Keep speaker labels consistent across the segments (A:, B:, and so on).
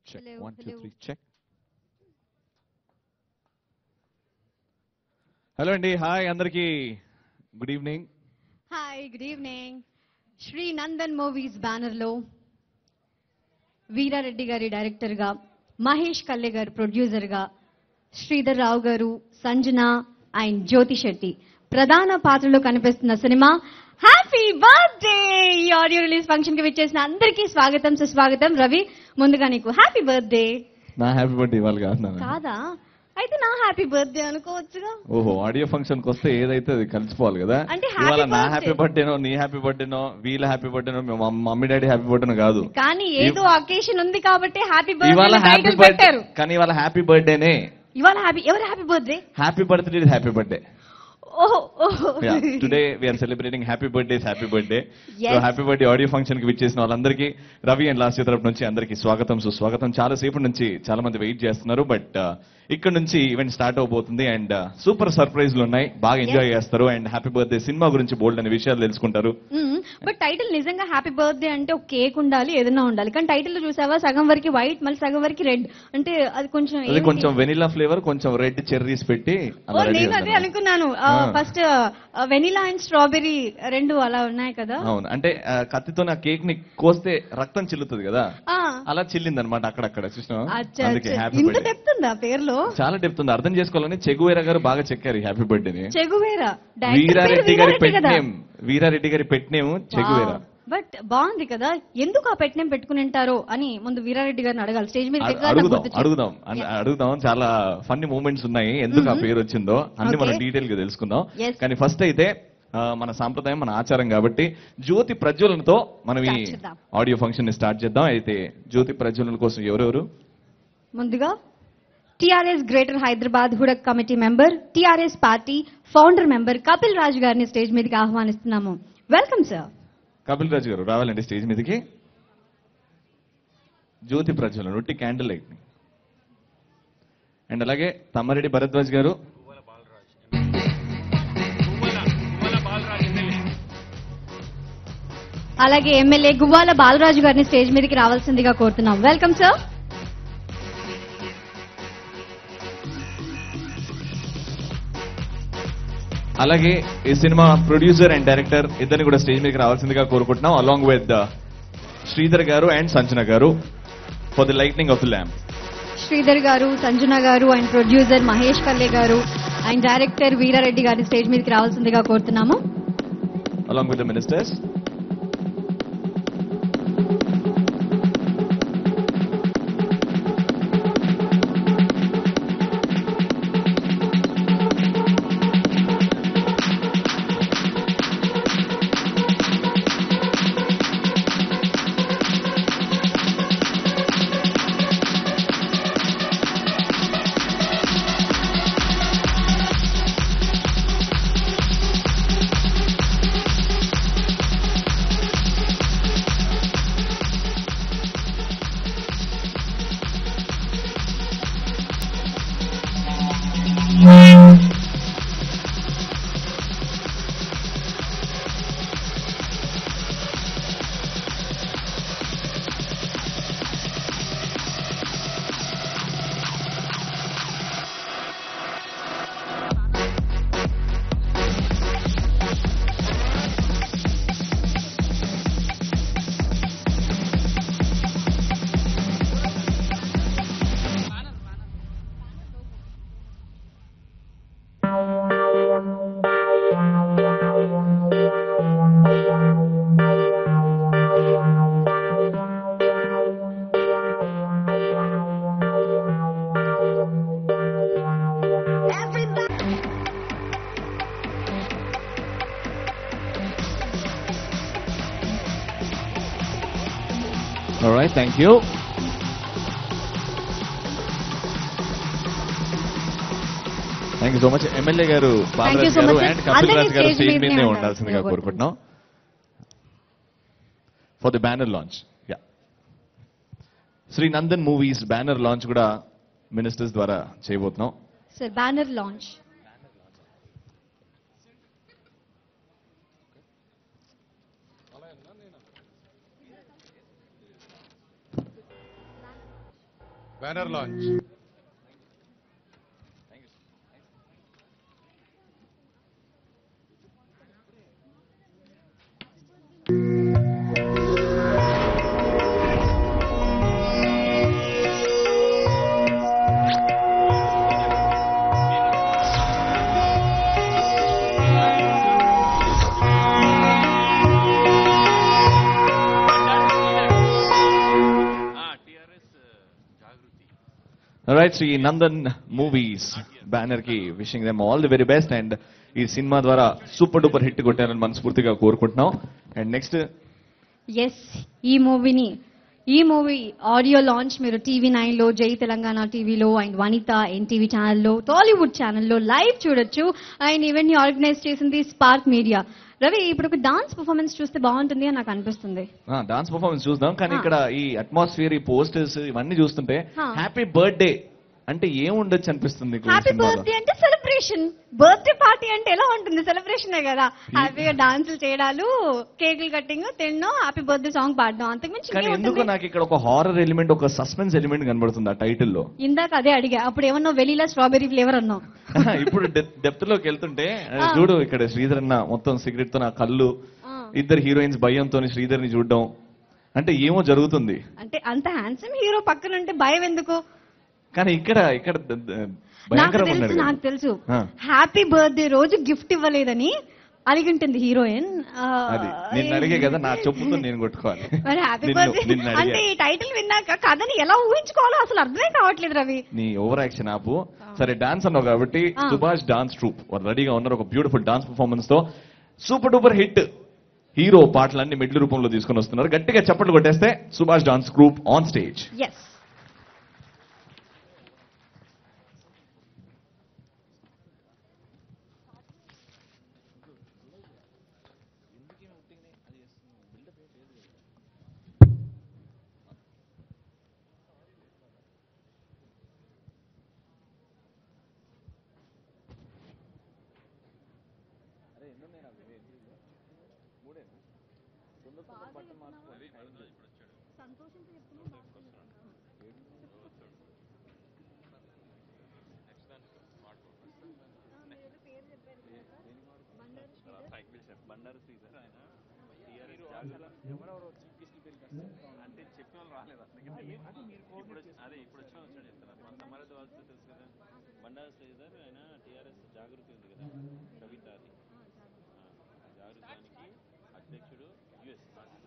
A: Check.
B: Hello,
A: One, two,
B: hello.
A: three, check. Hello అండి hi అందరికీ good evening
B: hi good evening Shri Nandan movies banner లో వీరారెడ్డి గారి director గా మహేష్ కల్లె గారు ప్రొడ్యూసర్ గా శ్రీధర్ రావు గారు సంజన అండ్ జ్యోతి శెట్టి ప్రధాన పాత్రలో కనిపిస్తున్న సినిమా హ్యాపీ బర్త్డే ఈ ఆడియో రిలీజ్ ఫంక్షన్ కి విచ్చేసిన అందరికీ స్వాగతం సుస్వాగతం రవి ముందుగా నీకు హ్యాపీ బర్త్డే
A: నా హ్యాపీ బర్త్డే ఇవాళ కాదు
B: కాదా అయితే నా హ్యాపీ బర్త్డే అనుకోవచ్చుగా
A: ఓహో ఆడియో ఫంక్షన్ కి వస్తే ఏదైతే అది కలిసిపోవాలి కదా
B: అంటే happy
A: ఇవాళ నా
B: birthday.
A: హ్యాపీ బర్త్డేనో నీ హ్యాపీ బర్త్డేనో వీళ్ళ హ్యాపీ బర్త్డేనో మీ మమ్- మమ్మీ డాడీ హ్యాపీ బర్త్డేనో కాదు
B: కానీ ఏదో అకేషన్ ఉంది కాబట్టి హ్యాపీ
A: ఇవాళ
B: బర్త్డే
A: హ్యాపీ
B: టైటిల్
A: బర్త్డే
B: పెట్టారు
A: కానీ ఇవాళ హ్యాపీ బర్త్డేనే
B: ఇవాళ హ్యాపీ ఎవరు happy birthday
A: happy birthday happy birthday
B: ఓహో ఓహో
A: today we're celebrating happy birthday happy birthday
B: Yes.
A: Happy birthday audio function కి విచ్చేసిన వాళ్ళందరికీ రవి అండ్ లాస్ట్ తరపు నుంచి అందరికీ స్వాగతం సుస్వాగతం చాలా సేపు నుంచి చాలా మంది వెయిట్ చేస్తున్నారు బట్ ఇక్కడ నుంచి ఈవెంట్ స్టార్ట్ అవబోతుంది అండ్ సూపర్ సర్ప్రైజ్లు ఉన్నాయి బాగా ఎంజాయ్ చేస్తారు అండ్ హ్యాపీ బర్త్డే సినిమా గురించి బోల్డ్ అనే విషయాలు తెలుసుకుంటారు
B: బట్ టైటిల్ నిజంగా హ్యాపీ బర్త్డే అంటే ఒక కేక్ ఉండాలి ఏదైనా ఉండాలి కానీ టైటిల్ చూసావా సగం వరకు వైట్ మళ్ళీ సగం వరకు రెడ్ అంటే అది కొంచెం
A: అది
B: ఏంటి?
A: కొంచెం వెనిలా ఫ్లేవర్ కొంచెం రెడ్ చెర్రీస్ పెట్టి
B: ఓ
A: అలా రెడీ
B: నేను అదే అనుకున్నాను
A: ఆ.
B: ఫస్ట్ వెనిలా అండ్ స్ట్రాబెరీ రెండు అలా ఉన్నాయి కదా
A: అవును అంటే ఆ, కత్తితో ఆ కేక్ ని కోస్తే రక్తం చిల్లుతుంది కదా
B: ఆ,
A: అలా చిల్లింది అనమాట అక్కడక్కడ చూసినా
B: అచ్చా,
A: అందుకే
B: అచ్చా.
A: హ్యాపీ
B: ఇంత
A: బర్త్డే
B: డెప్త్ ఉందా పేరులో
A: చాలా డెప్త్ ఉంది అర్థం చేసుకోవాలని చెగువేరా గారు బాగా చెక్కారు హ్యాపీ బర్త్డేని
B: చెగువేరా డైరెక్టర్ పేరు
A: వీరారెడ్డి గారి
B: వీరారెడ్డి కదా
A: పెట్టినేం వీరారెడ్డి గారి పెట్టినేము చెగువేరా
B: బట్ బాగుంది కదా ఎందుకు ఆ పెట్టినేం పెట్టుకుని ఉంటారో అని ముందు వీరారెడ్డి గారిని అడగాలి స్టేజ్ మీద
A: అడు-
B: దిగ్గారు నాకు
A: అడుగుదాం
B: గుర్తు చేయి.
A: అడుగుదాం అన్- అడుగుదాం చాలా ఫన్నీ మూమెంట్స్ ఉన్నాయి ఎందుకు ఆ పేరు వచ్చిందో అన్ని మనం
B: Okay.
A: డీటెయిల్ గా తెలుసుకుందాం
B: Yes.
A: కానీ ఫస్ట్ అయితే ఆ, మన సాంప్రదాయం మన ఆచారం కాబట్టి జ్యోతి ప్రజ్వలనతో మనం ఈ
B: Start చేద్దాం.
A: ఆడియో ఫంక్షన్ ని స్టార్ట్ చేద్దాం అయితే జ్యోతి ప్రజ్వలన కోసం ఎవరెవరు
B: ముందుగా టిఆర్ఎస్ గ్రేటర్ హైదరాబాద్ హుడక్ committee member TRS party founder member Kapil Raju గారిని స్టేజ్ మీదకి ఆహ్వానిస్తున్నాము వెల్కమ్ సార్
A: కపిల్ రాజు గారు రావాలండి స్టేజ్ మీదకి జ్యోతి ప్రజ్వలన ఒట్టి క్యాండిల్ లైట్ ని అండ్ అలాగే తమ్మారెడ్డి భరద్వాజ్ గారు
B: అలాగే ఎమ్మెల్యే గువ్వాల బాలరాజు గారిని స్టేజ్ మీదకి రావాల్సిందిగా కోరుతున్నాం వెల్కమ్ సార్
A: అలాగే ఈ సినిమా ప్రొడ్యూసర్ అండ్ డైరెక్టర్ ఇద్దరిని కూడా స్టేజ్ మీదకి రావాల్సిందిగా కోరుకుంటున్నాం అలాంగ్ విత్ శ్రీధర్ గారు అండ్ సంజన గారు for the lightning of the lamp
B: Sridhar గారు సంజన గారు అండ్ ప్రొడ్యూసర్ మహేష్ కల్లే గారు అండ్ డైరెక్టర్ వీరారెడ్డి గారిని స్టేజ్ మీదకి రావాల్సిందిగా కోరుతున్నాము
A: along with the ministers right thank you thank you so much MLA గారు బాలరాజ్
B: so
A: గారు
B: much, sir.
A: అండ్ కపిల్
B: అందరినీ
A: రాజ్ గారు
B: stage
A: స్టేజ్
B: మీదనే
A: మీదనే
B: ఉండాల్సిందిగా
A: ఉండాల్సిందిగా కోరుకుంటున్నాం for the banner launch yeah Shri Nandan movies banner launch కూడా మినిస్టర్స్ ద్వారా చేయబోతున్నాం
B: sir banner launch
C: banner launch
A: right Shri Nandan movies banner కి wishing them all the very best and ఈ సినిమా ద్వారా సూపర్ డూపర్ హిట్ కొట్టారని మనస్ఫూర్తిగా కోరుకుంటున్నాం అండ్ నెక్స్ట్
B: ఎస్ ఈ మూవీని ఈ మూవీ ఆడియో లాంచ్ మీరు టీవీ నైన్ లో జై తెలంగాణ టీవీలో అండ్ వనిత ఎన్టీవీ ఛానల్లో టాలీవుడ్ ఛానల్లో లైవ్ చూడొచ్చు అండ్ ఈవెంట్ ని ఆర్గనైజ్ చేసింది స్పార్క్ మీడియా రవి ఇప్పుడు ఒక డాన్స్ పర్ఫార్మెన్స్ చూస్తే బాగుంటుంది అని నాకు అనిపిస్తుంది
A: డాన్స్ పర్ఫార్మెన్స్ చూద్దాం కానీ
B: ఆ.
A: ఇక్కడ ఈ అట్మాస్ఫియర్ ఈ పోస్టర్స్ ఇవన్నీ చూస్తుంటే
B: ఆ.
A: హ్యాపీ బర్త్డే అంటే ఏముండొచ్చు అనిపిస్తుంది మీకు ఈ
B: హ్యాపీ
A: సినిమాలో?
B: బర్త్డే అంటే సెలబ్రేషన్ బర్త్డే పార్టీ అంటే ఎలా ఉంటుంది సెలబ్రేషన్ కదా హ్యాపీగా డాన్సులు చేయడాలు కేకులు కట్టింగ్ తినడం హ్యాపీ బర్త్డే సాంగ్ పాడడం అంతకుమించి
A: కానీ
B: ఇంకేం
A: ఎందుకు
B: ఉంటుంది?
A: నాకు ఇక్కడ ఒక హారర్ ఎలిమెంట్ ఒక సస్పెన్స్ ఎలిమెంట్ కనబడుతుంది ఆ టైటిల్ లో
B: ఇందాక అదే అడిగా అప్పుడు ఏమన్నా వెలీలా స్ట్రాబెరీ ఫ్లేవర్ అన్నావు
A: ఇప్పుడు డెప్త్ లోకి వెళ్తుంటే
B: ఆ.
A: చూడు ఇక్కడ శ్రీధర్ అన్న మొత్తం సిగరెట్ తో నా కళ్ళు
B: ఆ.
A: ఇద్దరు హీరోయిన్స్ భయంతో శ్రీధర్ ని చూడడం అంటే ఏమో జరుగుతుంది
B: అంటే అంత హ్యాండ్సమ్ హీరో పక్కన ఉంటే భయం ఎందుకు
A: కానీ ఇక్కడ ఇక్కడ ద- ద-
B: నాకు
A: భయంకరంగా
B: తెలుసు
A: ఉన్నాడు కదా.
B: నాకు తెలుసు
A: ఆ.
B: హ్యాపీ బర్త్డే రోజు గిఫ్ట్ ఇవ్వలేదని అలిగింటుంది హీరోయిన్ ఆ,
A: అది నిన్ను అడిగే కదా నా చెప్పుతో నేను కొట్టుకోవాలి
B: మరి హ్యాపీ
A: నిన్ను-
B: బర్త్డే
A: నిన్ను
B: అంటే
A: అడిగా
B: ఈ టైటిల్ విన్నాక కథని ఎలా ఊహించుకోవాలో అసలు అర్థమే కావట్లేదు రవి
A: నీ ఓవర్ యాక్షన్ ఆపు సరే డాన్స్ అన్నావు కాబట్టి
B: ఆ.
A: సుభాష్ డాన్స్ ట్రూప్ వారు రెడీగా ఉన్నారు ఒక బ్యూటిఫుల్ డాన్స్ పర్ఫార్మెన్స్ తో సూపర్ డూపర్ హిట్ హీరో పాటలన్నీ మిడ్ల్ రూపంలో తీసుకొని వస్తున్నారు గట్టిగా చప్పట్లు కొట్టేస్తే Subhash dance group on stage
B: yes
D: అంటే చెప్పిన వాళ్ళు రాలేదు అసలు ఇప్పుడు అదే ఇప్పుడు వచ్చిన వచ్చిన చెప్తున్నారు మన సమారథ వాళ్ళతో తెలుసు కదా బండారు శ్రీధర్ ఆయన టీఆర్ఎస్ జాగృతి ఉంది కదా కవిత అది ఆ, జాగృతానికి అధ్యక్షుడు యుఎస్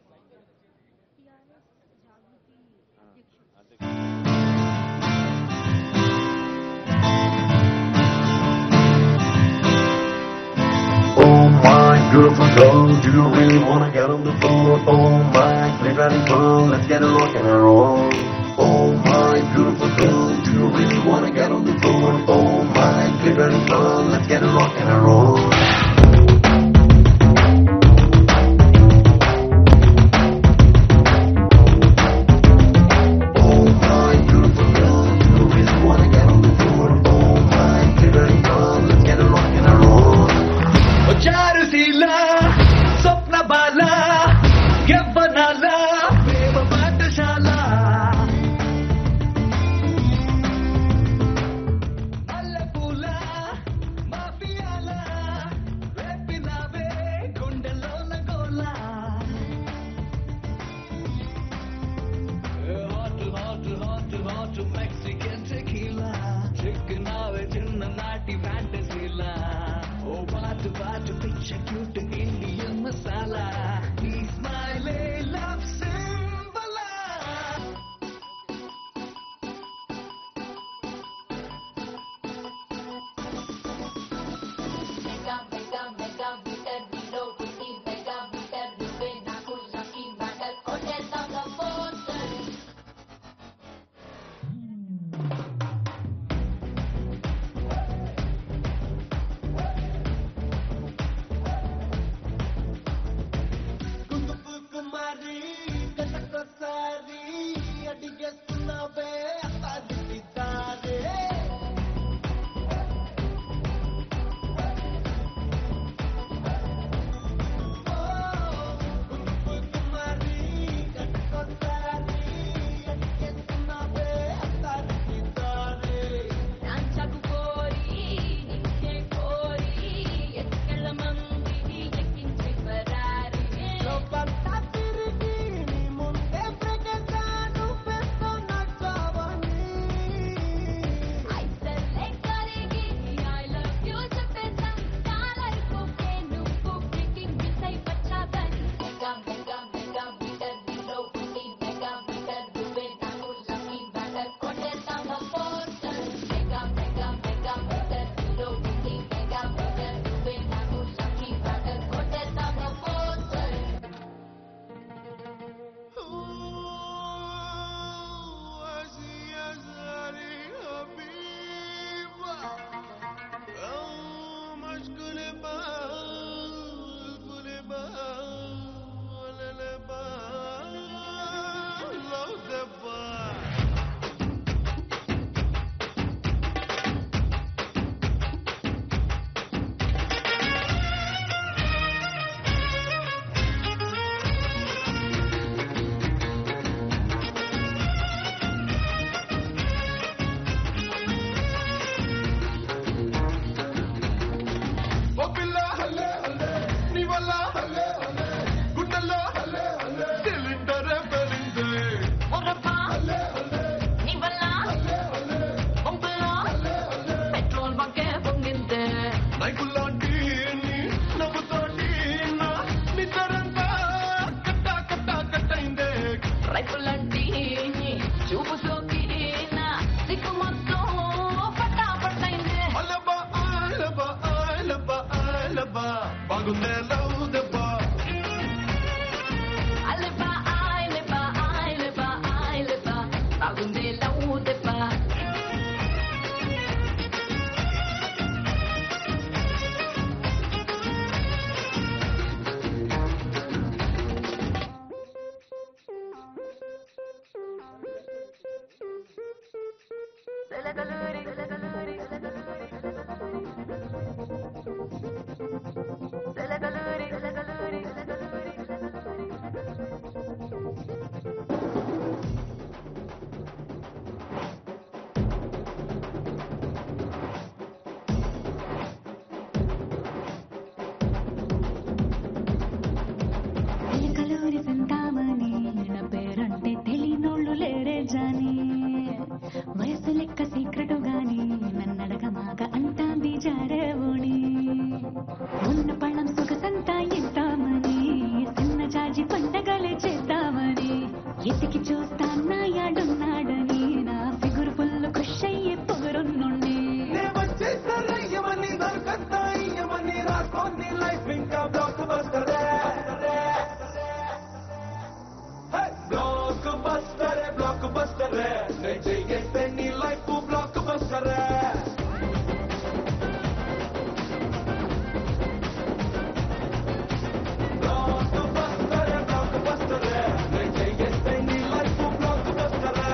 D: అధ్యక్షుడు
E: Oh my beautiful girl, do you really wanna get on the floor? Oh my playground girl, let's get a rock and a roll. Oh my beautiful girl, do you really wanna get on the floor? Oh my playground girl, let's get a rock and a roll. Oh my beautiful girl, do you really wanna get on the floor? Oh my playground girl, let's get a rock and a roll.
A: Charusheela స్వప్న బాల యవ్వనాల ప్రేమ పాఠశాల మల్లెపూల మాఫియాల
E: తాగుందే love దెబ్బ
C: Alipa, Alipa, Alipa, Alipa, tagunde la utepa.
F: ఎలకలూరి సింతామణి నా పేరంటే తెలియనోళ్ళు లేరే జాని వయసు లెక్క సీక్రెట్ గాని నన్నడగ మాగ అంటాంది జారేవుని ఉన్న పళ్ళం సొగసంతా ఇద్దామని చిన్న జాజి పండగలే చేద్దామని ఎతికి చూస్తాన్నా యాడున్నాడని నా ఫిగురు ఫుల్ ఖుష్ అయ్యే పొగరున్నుండి
E: నే వచ్చేస్తా రయ్యమని దొరకత్తా ఇయ్యమని రాసుకోండి లైఫ్ ఇంకా బ్లాక్ బస్టరే బ్లాక్ బస్టరే బ్లాక్ బస్టరే నే చెయ్యేస్తే నీ లైఫ్ బ్లాక్ బస్టరే బ్లాక్ బస్టరే బ్లాక్ బస్టరే నే చెయ్యేస్తే నీ లైఫ్ బ్లాక్ బస్టరే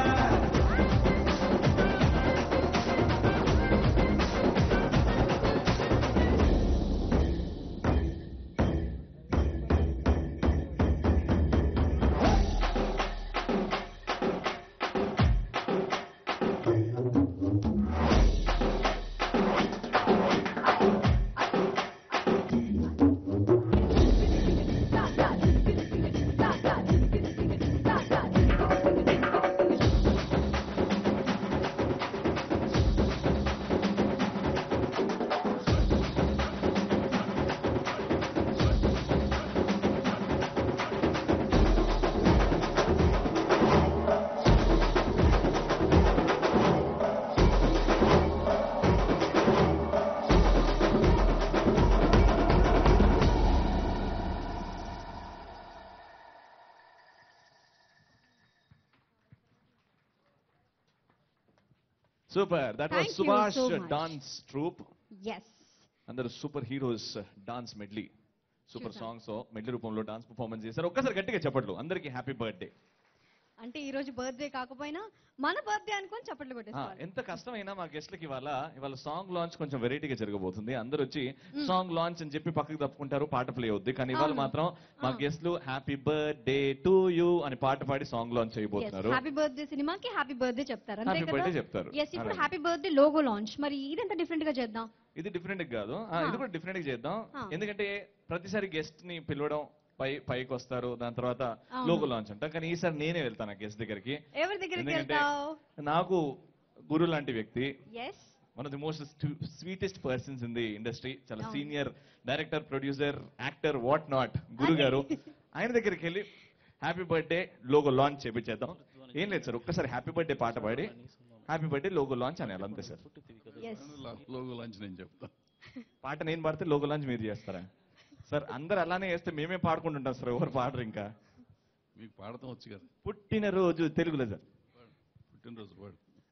A: super that was
B: Thank you
A: Subhash
B: so much.
A: Dance troupe
B: yes
A: అందరు super heroes dance medley super
B: చూసాం.
A: సాంగ్స్ మెడ్లీ రూపంలో డాన్స్ పర్ఫార్మెన్స్ చేశారు ఒక్కసారి గట్టిగా చెప్పట్లు అందరికీ హ్యాపీ బర్త్డే
B: అంటే ఈ రోజు బర్త్డే కాకపోయినా మన బర్త్డే అనుకొని చప్పట్లు కొట్టేసుకోవాలి
A: ఎంత కష్టమైనా మా గెస్ట్లకి ఇవాళ ఇవాళ సాంగ్ లాంచ్ కొంచెం వెరైటీగా జరగబోతుంది అందరూ వచ్చి సాంగ్ లాంచ్ అని చెప్పి పక్కకి తప్పుకుంటారు పాట ప్లే అవుద్ది కానీ ఇవాళ
B: అవును.
A: మాత్రం మా గెస్ట్లు హ్యాపీ బర్త్డే టు యూ అని పాట పాడి సాంగ్ లాంచ్ చేయబోతున్నారు
B: హ్యాపీ బర్త్డే సినిమాకి హ్యాపీ బర్త్డే చెప్తారు అంతే
A: Happy
B: కదా
A: birthday చెప్తారు.
B: ఎస్ ఇప్పుడు
A: అలాగే.
B: హ్యాపీ బర్త్డే లోగో లాంచ్ మరి ఇదెంత డిఫరెంట్ గా చేద్దాం
A: ఇది డిఫరెంట్ కాదు ఆ, ఇది కూడా డిఫరెంట్ గా చేద్దాం
B: ఆ.
A: ఎందుకంటే ప్రతిసారి గెస్ట్ ని పిలవడం పై పైకి వస్తారు దాని తర్వాత
B: అవును.
A: లోగో లాంచ్ అంటాం కానీ ఈసారి నేనే వెళ్తాను గెస్ట్ దగ్గరికి
B: ఎవరి దగ్గరికి
A: ఎందుకంటే
B: వెళ్తావు
A: నాకు గురు లాంటి వ్యక్తి
B: yes
A: one of the most sweetest persons in the industry చాలా
B: అవును.
A: Senior director producer actor what not గురు గారు ఆయన దగ్గరికి వెళ్ళి హ్యాపీ బర్త్డే లోగో లాంచ్ చేపించేద్దాం ఏం లేదు సార్ ఒక్కసారి హ్యాపీ బర్త్డే పాట పాడి హ్యాపీ బర్త్డే లోగో లాంచ్ అని అంతే సార్
B: ఎస్
G: లోగో లాంచ్ నేను చెప్తా
A: పాట నేను పాడితే లోగో లాంచ్ మీరు చేస్తారా సార్ అందరు అలానే చేస్తే మేమే పాడుకుంటుంటాం సార్ ఎవరు పాడరు ఇంకా
G: మీకు పాడతాం వచ్చు కదా
A: పుట్టినరోజు తెలుగులో సార్
G: పుట్టినరోజు పాడు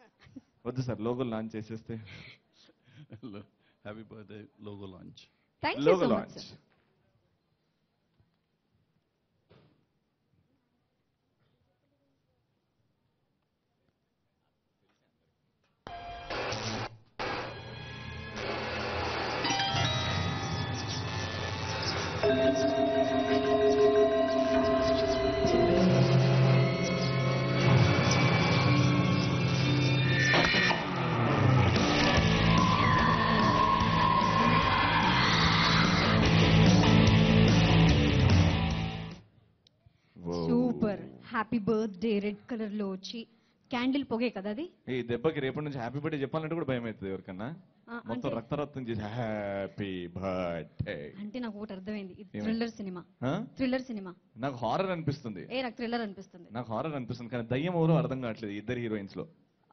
A: వద్దు సార్ లోగో లాంచ్ చేసేస్తే
G: happy birthday logo launch
B: thank you
A: logo
B: so much
A: launch
B: super happy birthday red colour లో వచ్చి క్యాండిల్ పొగే కదా అది
A: ఈ దెబ్బకి రేపటి నుంచి హ్యాపీ బర్త్డే చెప్పాలంటే కూడా భయం అవుతుంది ఎవరికన్నా
B: ఆ,
A: మొత్తం
B: అంటే-
A: రక్తరక్తం చేసి హ్యాపీ బర్త్డే
B: అంటే నాకు ఒకటి అర్థమైంది ఇది
A: ఏమైంది?
B: థ్రిల్లర్ సినిమా థ్రిల్లర్ సినిమా
A: నాకు హారర్ అనిపిస్తుంది
B: ఏ నాకు థ్రిల్లర్ అనిపిస్తుంది
A: నాకు హారర్ అనిపిస్తుంది కానీ దయ్యం ఎవరో అర్థం కావట్లేదు ఇద్దరు హీరోయిన్స్ లో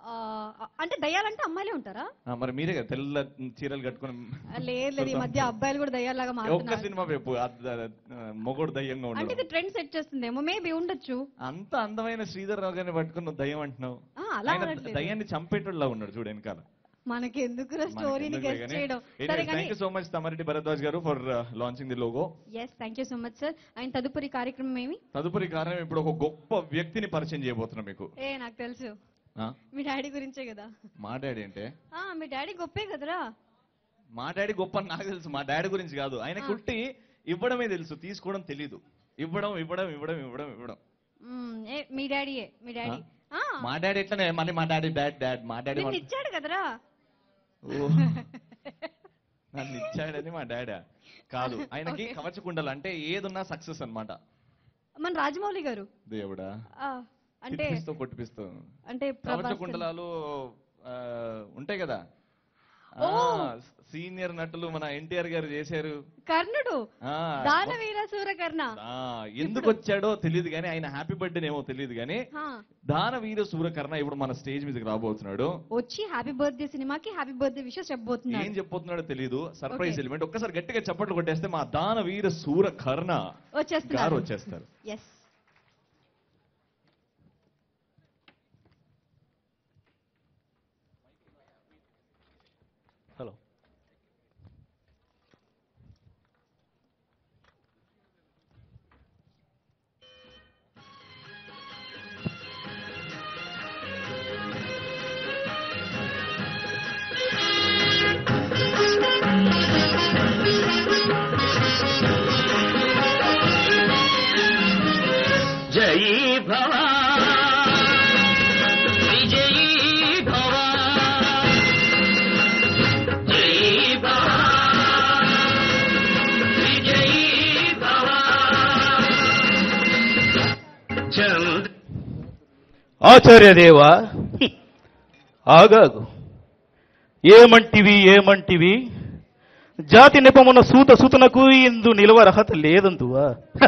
B: ఆ, అంటే దయ్యాలంటే అమ్మాయిలే ఉంటారా
A: ఆ, మరి మీరే కదా తెల్ల చీరలు కట్టుకుని
B: ఆ, లేదు లేదు ఈ మధ్య అబ్బాయిలు కూడా దయ్యాలాగా
A: ఒక్క
B: మారుతున్నారు
A: సినిమా రేపు మొగోడు దయ్యంగా
B: అంటే
A: ఉండడు
B: ఇది ట్రెండ్ సెట్ చేస్తుందేమో మేబీ ఉండొచ్చు
A: అంత అందమైన శ్రీధర్ రావు గారిని పట్టుకుని నువ్వు దయ్యం అంటున్నావు
B: ఆ, అలా
A: ఆయన
B: అనట్లేదు.
A: దయ్యాన్ని చంపేటోళ్ళ ఉన్నాడు చూడు వెనకాల
B: మనకి ఎందుకు స్టోరీని గెస్ట్ చేయడం సరే
A: థ్యాంక్
B: కానీ
A: you so much Tammareddy Bharadwaj గారు for launching the logo
B: yes thank you so much sir and తదుపరి కార్యక్రమం ఏమి
A: తదుపరి కారణం ఇప్పుడు ఒక గొప్ప వ్యక్తిని పరిచయం చేయబోతున్నా మీకు
B: ఏ నాకు తెలుసు
A: ఆ?
B: మీ డాడీ గురించే కదా
A: మా డాడీ అంటే
B: ఆ మీ డాడీ గొప్పే కదరా
A: మా డాడీ గొప్ప అని నాకు తెలుసు మా డాడీ గురించి కాదు ఆయన కుట్టి ఇవ్వడమే తెలుసు తీసుకోవడం తెలీదు ఇవ్వడం ఇవ్వడం ఇవ్వడం ఇవ్వడం ఇవ్వడం
B: మ్మ్, ఏ మీ డాడీయే మీ డాడీ ఆ,
A: మా డాడీ ఎట్లనే మళ్ళీ మా డాడీ డాడ్ డాడ్ మా డాడీ
B: నిన్ను ఇచ్చాడు కదరా
A: ఓ. నన్ను ఇచ్చాడని మా డాడీ కాదు ఆయనకి కవచకుండలు అంటే ఏదున్నా సక్సెస్ అన్నమాట
B: మన రాజమౌళి గారు
A: దేవుడా
B: ఆ, అంటే
A: తిప్పిస్తూ కొట్టిపిస్తూ
B: అంటే ప్రభాస్
A: కవచకుండలాలు ఆ, ఉంటాయి కదా
B: ఓ.
A: సీనియర్ నటులు మన ఎన్టీఆర్ గారు చేశారు
B: కర్ణుడు
A: ఆ,
B: దానవీర సూరకర్ణ
A: ఆ, ఎందుకు వచ్చాడో తెలియదు కానీ ఆయన హ్యాపీ బర్త్డే ఏమో తెలియదు కానీ
B: ఆ,
A: దానవీర సూరకర్ణ ఇప్పుడు మన స్టేజ్ మీదకి రాబోతున్నాడు
B: వచ్చి హ్యాపీ బర్త్డే సినిమాకి హ్యాపీ బర్త్డే విషయం
A: ఏం
B: చెప్పబోతున్నాడు
A: చెప్పబోతున్నాడో తెలియదు సర్ప్రైజ్
B: Okay.
A: ఎలిమెంట్ ఒక్కసారి గట్టిగా చప్పట్లు కొట్టేస్తే మా దానవీర సూరకర్ణ గారు
B: వచ్చేస్తున్నారు
A: వచ్చేస్తారు
B: ఎస్
H: హలో
I: జయీ భవ విజయీ భవ జయీ భవ విజయీ భవ చంద్ర
H: ఆచార్యదేవా ఆగాగు ఏమంటివి ఏమంటివి జాతి నిపమున సూత సుతనకు ఇందు నిలవరహత లేదందువా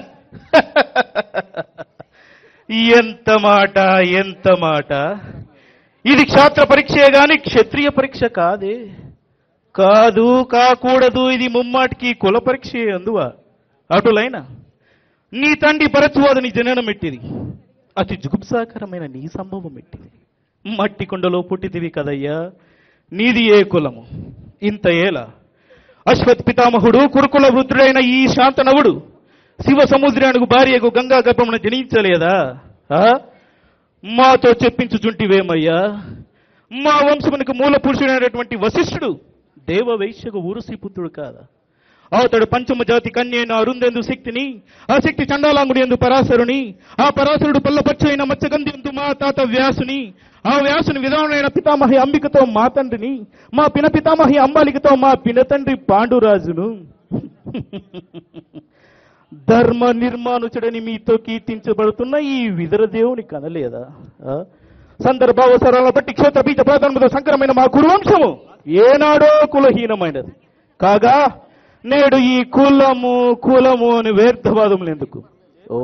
H: ఎంత మాట ఎంత మాట ఇది క్షాత్ర పరీక్షే గాని క్షత్రియ పరీక్ష కాదే కాదు కాకూడదు ఇది ముమ్మాటికి కుల పరీక్షే అందువా అటులైన నీ తండ్రి భరత్వాదుని జననం ఎట్టిది అతి జుగుప్సాకరమైన నీ సంభవం ఎట్టిది మట్టి కుండలో పుట్టిదివి కదయ్యా నీది ఏ కులము ఇంత ఏల అశ్వత్ పితామహుడు కురుకుల వృద్ధుడైన ఈ శాంతనవుడు శివ సముద్రానికి భార్యకు గంగా గర్భమున జనించలేదా ఆ? మాతో చెప్పించుచుంటివేమయ్యా మా వంశమునికి మూల పురుషుడైనటువంటి వశిష్ఠుడు దేవవైశ్యకు ఊరుసి పుత్రుడు కాదా అతడు పంచమ జాతి కన్యైన అరుందెందు శక్తిని ఆ శక్తి చండాలాంగుడి ఎందు పరాశరుని ఆ పరాశరుడు పల్లపచ్చు అయిన మత్స్యగంధి ఎందు మా తాత వ్యాసుని ఆ వ్యాసుని విధానమైన పితామహి అంబికతో మా తండ్రిని మా పిన పితామహి అంబాలికతో మా పినతండ్రి పాండురాజును ధర్మ నిర్మానుచుడని మీతో కీర్తించబడుతున్న ఈ విదరదేవుని కనలేదా ఆ? సందర్భావసరాల బట్టి క్షేత్ర బీజ ప్రాధాన్యత సంకరమైన మా కురువంశము ఏనాడో కులహీనమైనది కాగా నేడు ఈ కులము కులము అని వ్యర్థవాదములు ఎందుకు ఓ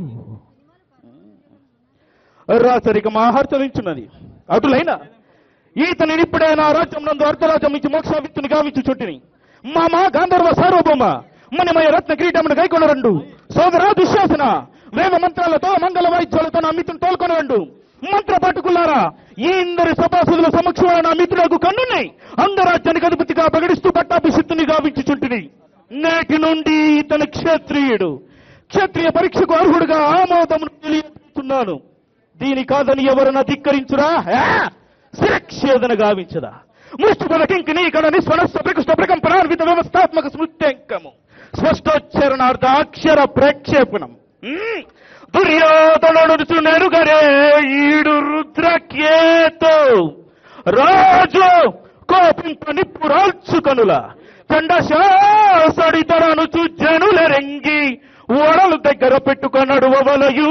H: రాచరిక మహార్చరించున్నది అటులైన ఈతని ఇప్పుడే నా రాజ్యం నందు అర్ధరాజ్యం ఇచ్చి మోక్షవిత్తుని గావించు చుట్టిని మామ గాంధర్వ సార్వభౌమ మణిమయ రత్న కిరీటమును గైకొనరండు సోదరా దుశ్శాసన వేద మంత్రాలతో మంగళ వాయిద్యాలతో నా మిత్రుని తోలుకొనరండు మంత్ర పట్టుకులారా ఈ ఇందరి సభాసుల సమక్షంలో నా మిత్రులకు కన్నున్నాయి అందరాజ్యానికి అధిపతిగా ప్రకటిస్తూ పట్టాభిషిత్తుని గావించుచుంటిని నేటి నుండి ఇతను క్షత్రియుడు క్షత్రియ పరీక్షకు అర్హుడుగా ఆమోదమును తెలియజేస్తున్నాను దీని కాదని ఎవరన్నా ధిక్కరించురా ఆ! శిరక్షేదన గావించదా ముష్టిపద కింకిని ఇక్కడ నిస్వనస్వ ప్రకృష్ట ప్రకంపనాన్విత వ్యవస్థాత్మక స్మృత్యంకము స్పష్టోచ్చరణార్థ అక్షర ప్రేక్షేపణం ఉమ్. దుర్యోధనుడు నెరుగరే ఈడు రుద్రకేతో రాజు కోపింప నిప్పు రాల్చుకనుల చండశాసడితరనుచు జనులెరంగి ఓడలు దగ్గర పెట్టుకొనడు వలయు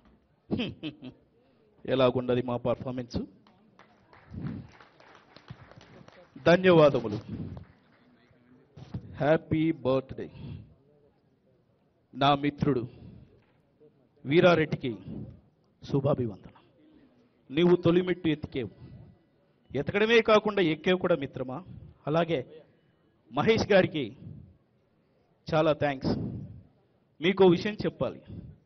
H: ఎలాగుండదు మా పర్ఫార్మెన్స్ ధన్యవాదములు హ్యాపీ బర్త్డే నా మిత్రుడు వీరారెడ్డికి శుభాభివందనం నీవు తొలిమెట్టు ఎత్తికేవు ఎతకడమే కాకుండా ఎక్కేవు కూడా మిత్రమా అలాగే మహేష్ గారికి చాలా థ్యాంక్స్ మీకు ఓ విషయం చెప్పాలి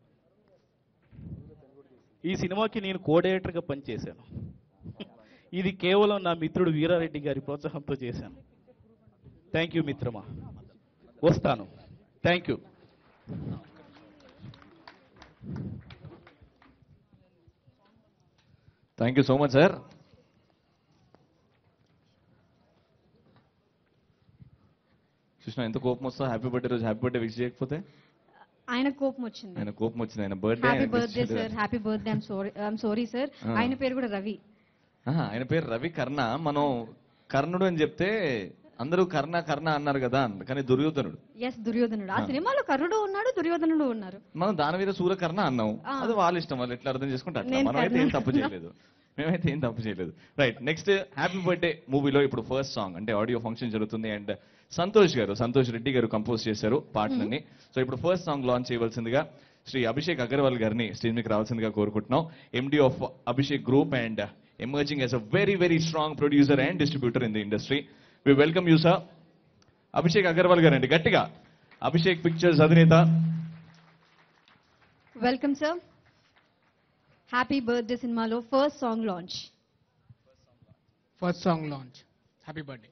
H: ఈ సినిమాకి నేను కోడేటర్గా పనిచేశాను ఇది కేవలం నా మిత్రుడు వీరారెడ్డి గారి ప్రోత్సాహంతో చేశాను థ్యాంక్ యూ మిత్రమా వస్తాను thank you
A: thank you so much sir Krishna ఎంత కోపం వస్తా హ్యాపీ బర్త్డే రోజు హ్యాపీ బర్త్డే విష్ చేయకపోతే
B: ఆయన కోపం వచ్చింది
A: ఆయన కోపం వచ్చింది ఆయన birthday
B: happy birthday sir happy birthday I'm sorry I'm sorry sir
A: Ah.
B: ఆయన పేరు కూడా రవి
A: ఆయన పేరు రవి కర్ణ మనం కర్ణుడు అని చెప్తే అందరూ కర్ణ కర్ణ అన్నారు కదా కానీ దుర్యోధనుడు
B: ఎస్ దుర్యోధనుడు ఆ
A: Ah.
B: సినిమాలో కర్ణుడు ఉన్నాడు దుర్యోధనుడు ఉన్నారు
A: మనం దాని మీద సూర్యకర్ణ అన్నాం
B: ఆ.
A: అది వాళ్ళ ఇష్టం వాళ్ళు ఎట్లా అర్థం చేసుకుంటే అట్లా
B: నేను
A: మనం అయితే ఏం
B: కర్ణ
A: తప్పు చేయలేదు మేమైతే ఏం తప్పు చేయలేదు రైట్ నెక్స్ట్ హ్యాపీ బర్త్డే మూవీలో ఇప్పుడు ఫస్ట్ సాంగ్ అంటే ఆడియో ఫంక్షన్ జరుగుతుంది అండ్ సంతోష్ గారు సంతోష్ రెడ్డి గారు కంపోజ్ చేశారు పాటలన్నీ సో ఇప్పుడు ఫస్ట్ సాంగ్ లాంచ్ చేయవలసిందిగా శ్రీ అభిషేక్ అగర్వాల్ గారిని స్టేజ్ మీకు రావాల్సిందిగా కోరుకుంటున్నాం MD of Abhishek group and emerging as a very very strong producer and distributor in the industry we welcome you sir Abhishek Agarwal గారండి గట్టిగా అభిషేక్ పిక్చర్స్ అధినేత
B: వెల్కమ్ సార్ హ్యాపీ బర్త్డే సినిమాలో first song launch
J: first song launch. Happy birthday.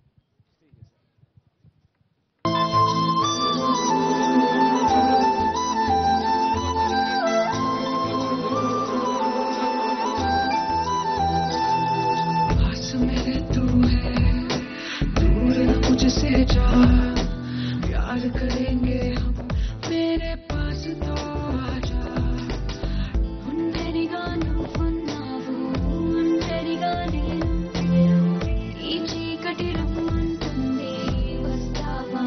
C: पास मेरे तू है दूर न मुझसे जा प्यार करेंगे हम मेरे पास तो आजा ఒంటరిగా నువ్వున్నావు ఒంటరిగా నేను ఈ చీకటి రమ్మంటుంది వస్తావా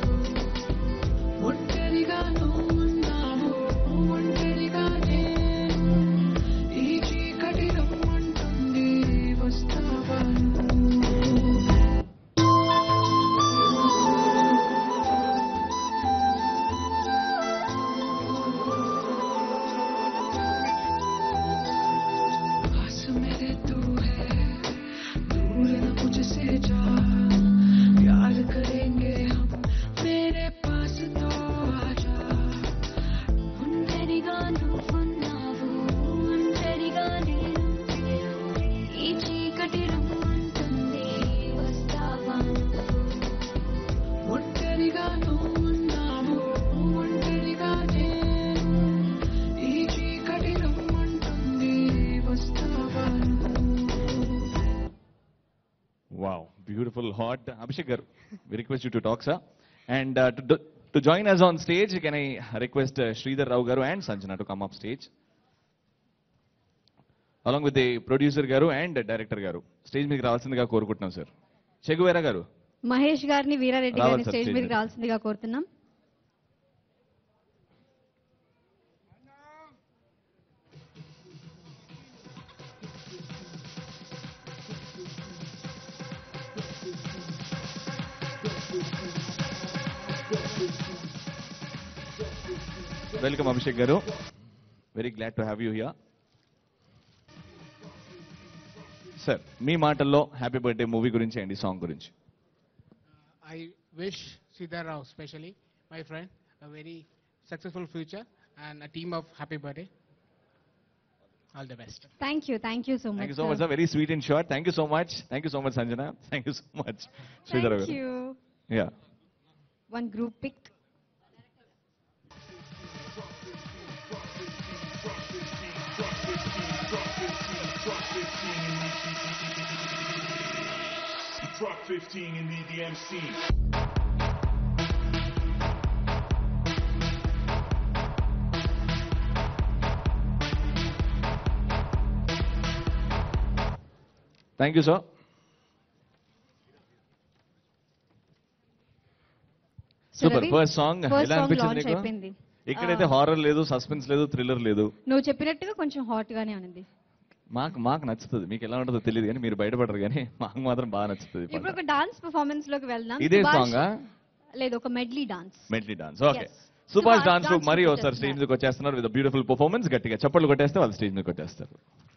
C: ఒంటరిగా నువ్వున్నావు ఒంటరిగా నేను ఈ చీకటి రమ్మంటుంది వస్తావా पास मेरे तू है दूर न मुझसे जा प्यार करेंगे हम मेरे पास तो आजा ఒంటరిగా నువ్వున్నావు ఒంటరిగా నేను ఈ చీకటి రమ్మంటుంది వస్తావా ఒంటరిగా నువ్వున్నావు ఒంటరిగా నేను ఈ చీకటి రమ్మంటుంది వస్తావా
A: Wow, beautiful, hot. Abhishek Garu, we request you to talk, sir. And uh, to, to join us on stage, can I request uh, Sridhar Rao Garu and Sanjana to come up stage? Along with the producer Garu and director Garu. Stage మీకు రావాల్సిందిగా కోరుకుంటున్నాం sir Che Guevara గారు
B: మహేష్ గారిని వీరారెడ్డి
A: రావాలి
B: గారిని
A: sir
B: stage
A: stage
B: మీదకి
A: మీద.
B: రావాల్సిందిగా కోరుతున్నాం
A: వెల్కమ్ అభిషేక్ గారు very glad to have you here sir మీ మాటల్లో హ్యాపీ బర్త్డే మూవీ గురించి అండి సాంగ్ గురించి
J: I wish Sridhar Rao, especially my friend, a very successful future and a team of happy birthday. All the best.
B: Thank you thank you so
A: thank
B: much
A: you so much sir very sweet and short thank you so much thank you so much Sanjana thank you so much Sridhar
B: thank
A: గారు
B: you
A: yeah
B: one group pic
K: Truck 15 in the DMC.
A: Thank you sir super first song
B: first
A: ఎలా
B: song
A: అనిపించింది
B: launch
A: నీకు
B: అయిపోయింది
A: ఇక్కడైతే horror లేదు suspense లేదు thriller లేదు
B: నువ్వు చెప్పినట్టుగా కొంచెం హాట్ గానే ఉంది
A: మాకు మాకు నచ్చుతుంది మీకు ఎలా ఉంటుందో తెలియదు కానీ మీరు బయటపడరు కానీ మాకు మాత్రం బాగా నచ్చుతుంది ఈ
B: ఇప్పుడు
A: పాట
B: ఒక డాన్స్ పర్ఫార్మెన్స్ లోకి వెళ్దాం
A: ఇదే
B: సుభాష్-
A: సాంగా
B: లేదు ఒక medley dance
A: medley dance okay
B: Yes.
A: Subhash
B: Subhash
A: dance
B: dance
A: మరి
B: చూపించేస్తున్నారు.
A: ఒకసారి స్టేజ్ మీదకి వచ్చేస్తున్నారు విత్ బ్యూటిఫుల్ పర్ఫార్మెన్స్ గట్టిగా చప్పట్లు కొట్టేస్తే వాళ్ళు స్టేజ్ మీదకి వచ్చేస్తారు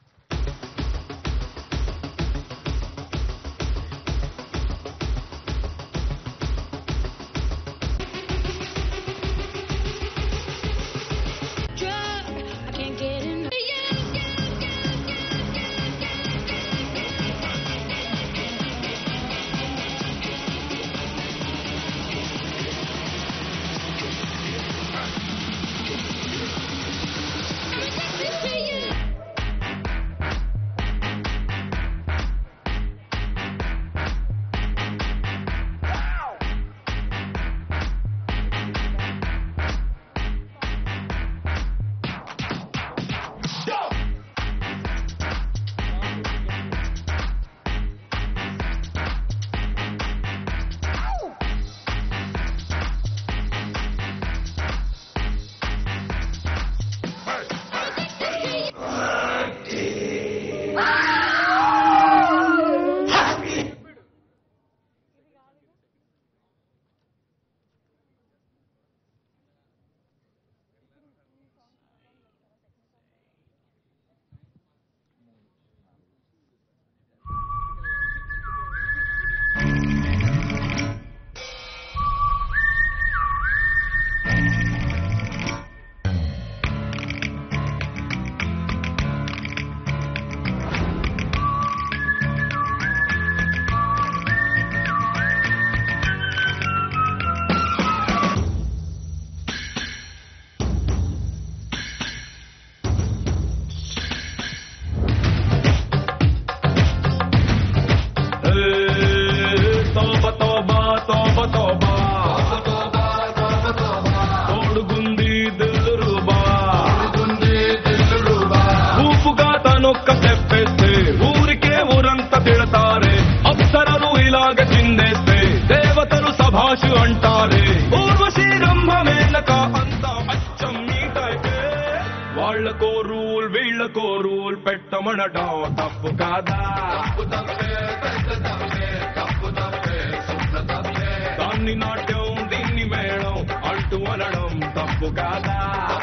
F: I can't get enough.
L: తోబ తోబ తోబ తోబ తోడుగుంది Dilruba ఊపుగా తనొక్క చెప్పేస్తే ఊరికే ఊరంతా తిడతారే అప్సరలు ఇలాగ చిందేస్తే దేవతలు సభాషు అంటారే ఊర్వశీ రంభమేనక అంతా అచ్చం మీ టైపే వాళ్ళకో రూల్ వీళ్ళకో రూల్ పెట్టమనడం తప్పు కాదా దాన్ని నాట్యం దీన్ని మేళం అంటూ అనడం తప్పు కాదా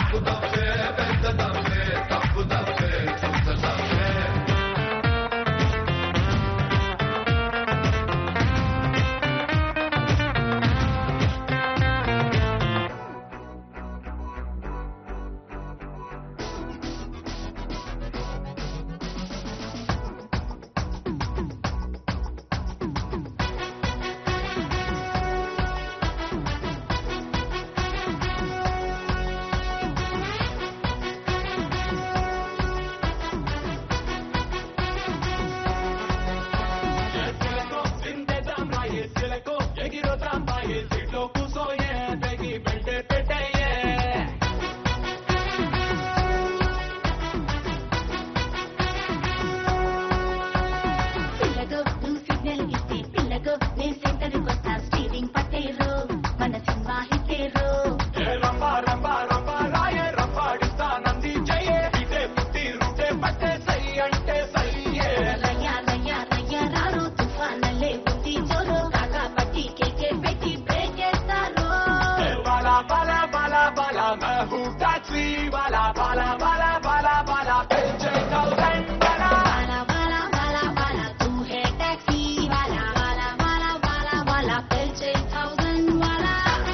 F: పిల్లగో నువ్వు సిగ్నల్ ఇస్తే పిల్లగో నేను సెంటర్ కొత్త స్టీరింగ్ పట్టేరు మన సినిమా హిట్టేరు రయ్యా రయ్యా రయ్యా రారు తుఫానల్లే ఉంది జోరు కాకా పట్టి కేకే పెట్టి బ్రేక్ చేస్తారు బాలా బాలా బాలా బాలా తూ హే టాక్సీ వాలా బాలా బాలా బాలా బాలా పెల్చే థౌసండ్ వాలా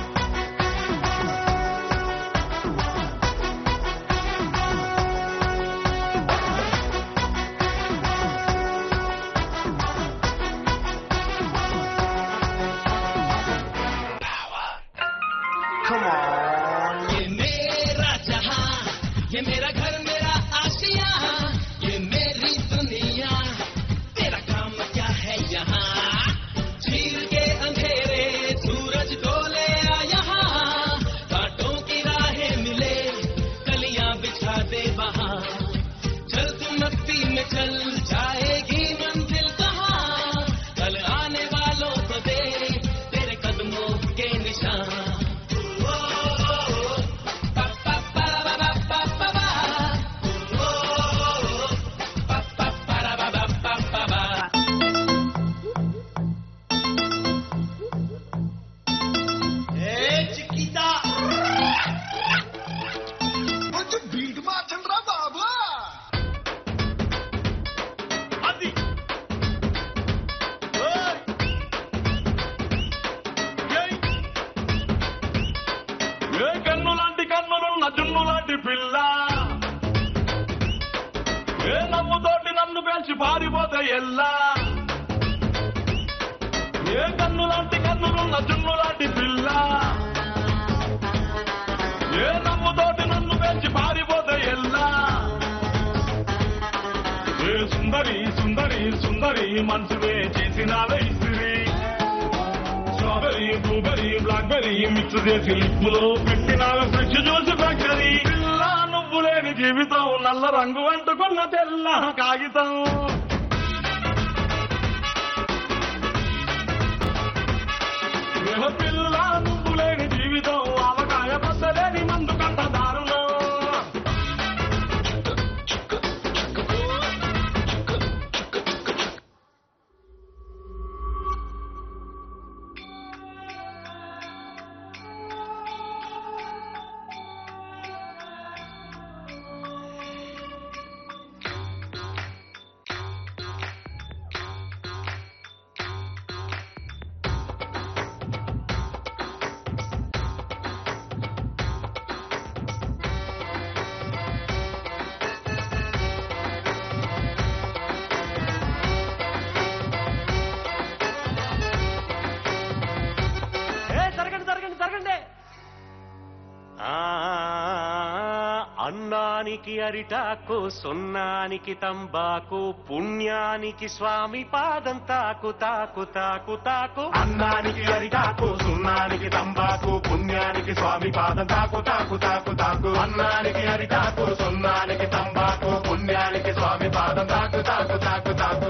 I: ये मेरा जहां ये मेरा घर मेरा आशिया ये मेरी दुनिया तेरा काम क्या है यहाँ चीर के अंधेरे सूरज को ले आ यहाँ कांटों की राहें मिले कलियां बिछा दे वहाँ चल तू मस्ती में चल जाएगी मंजिल कहाँ कल आने वालों को दे तेरे कदमों के निशान
L: ఏ కన్ను లాంటి కన్నులున్న జున్ను లాంటి పిల్ల ఏ నమ్ముతోటి నన్ను పేల్చి పారిపోతే ఎల్లా ఏ కన్ను లాంటి కన్నులున్న జున్ను లాంటి పిల్ల ఏ నమ్ముతోటి నన్ను పెంచి పారిపోతే ఎల్లా ఏ సుందరి సుందరి సుందరి మనసువే చేసినావే ఇస్త్రీ స్ట్రాబెరీ బ్లూబెరీ బ్లాక్బెరీ మిక్స్ చేసి లిప్పులో పెట్టినావే ఫ్రెష్ జ్యూస్ ఫ్యాక్టరీ పిల్ల నువ్వు లేని జీవితం నల్ల రంగు అంటుకున్న తెల్ల కాగితం ఏ పిల్ల నువ్వు లేని జీవితం ఆవకాయ పచ్చలేని మందు కంట దారుణం
M: జరగండి జరగండి జరగండి అన్నానికి అరిటాకు సున్నానికి తంబాకు పుణ్యానికి స్వామి పాదం తాకు తాకు తాకు తాకు
N: అన్నానికి అరిటాకు సున్నానికి తంబాకు పుణ్యానికి స్వామి పాదం తాకు తాకు తాకు తాకు అన్నానికి అరిటాకు సున్నానికి తంబాకు పుణ్యానికి స్వామి పాదం తాకు తాకు తాకు తాకు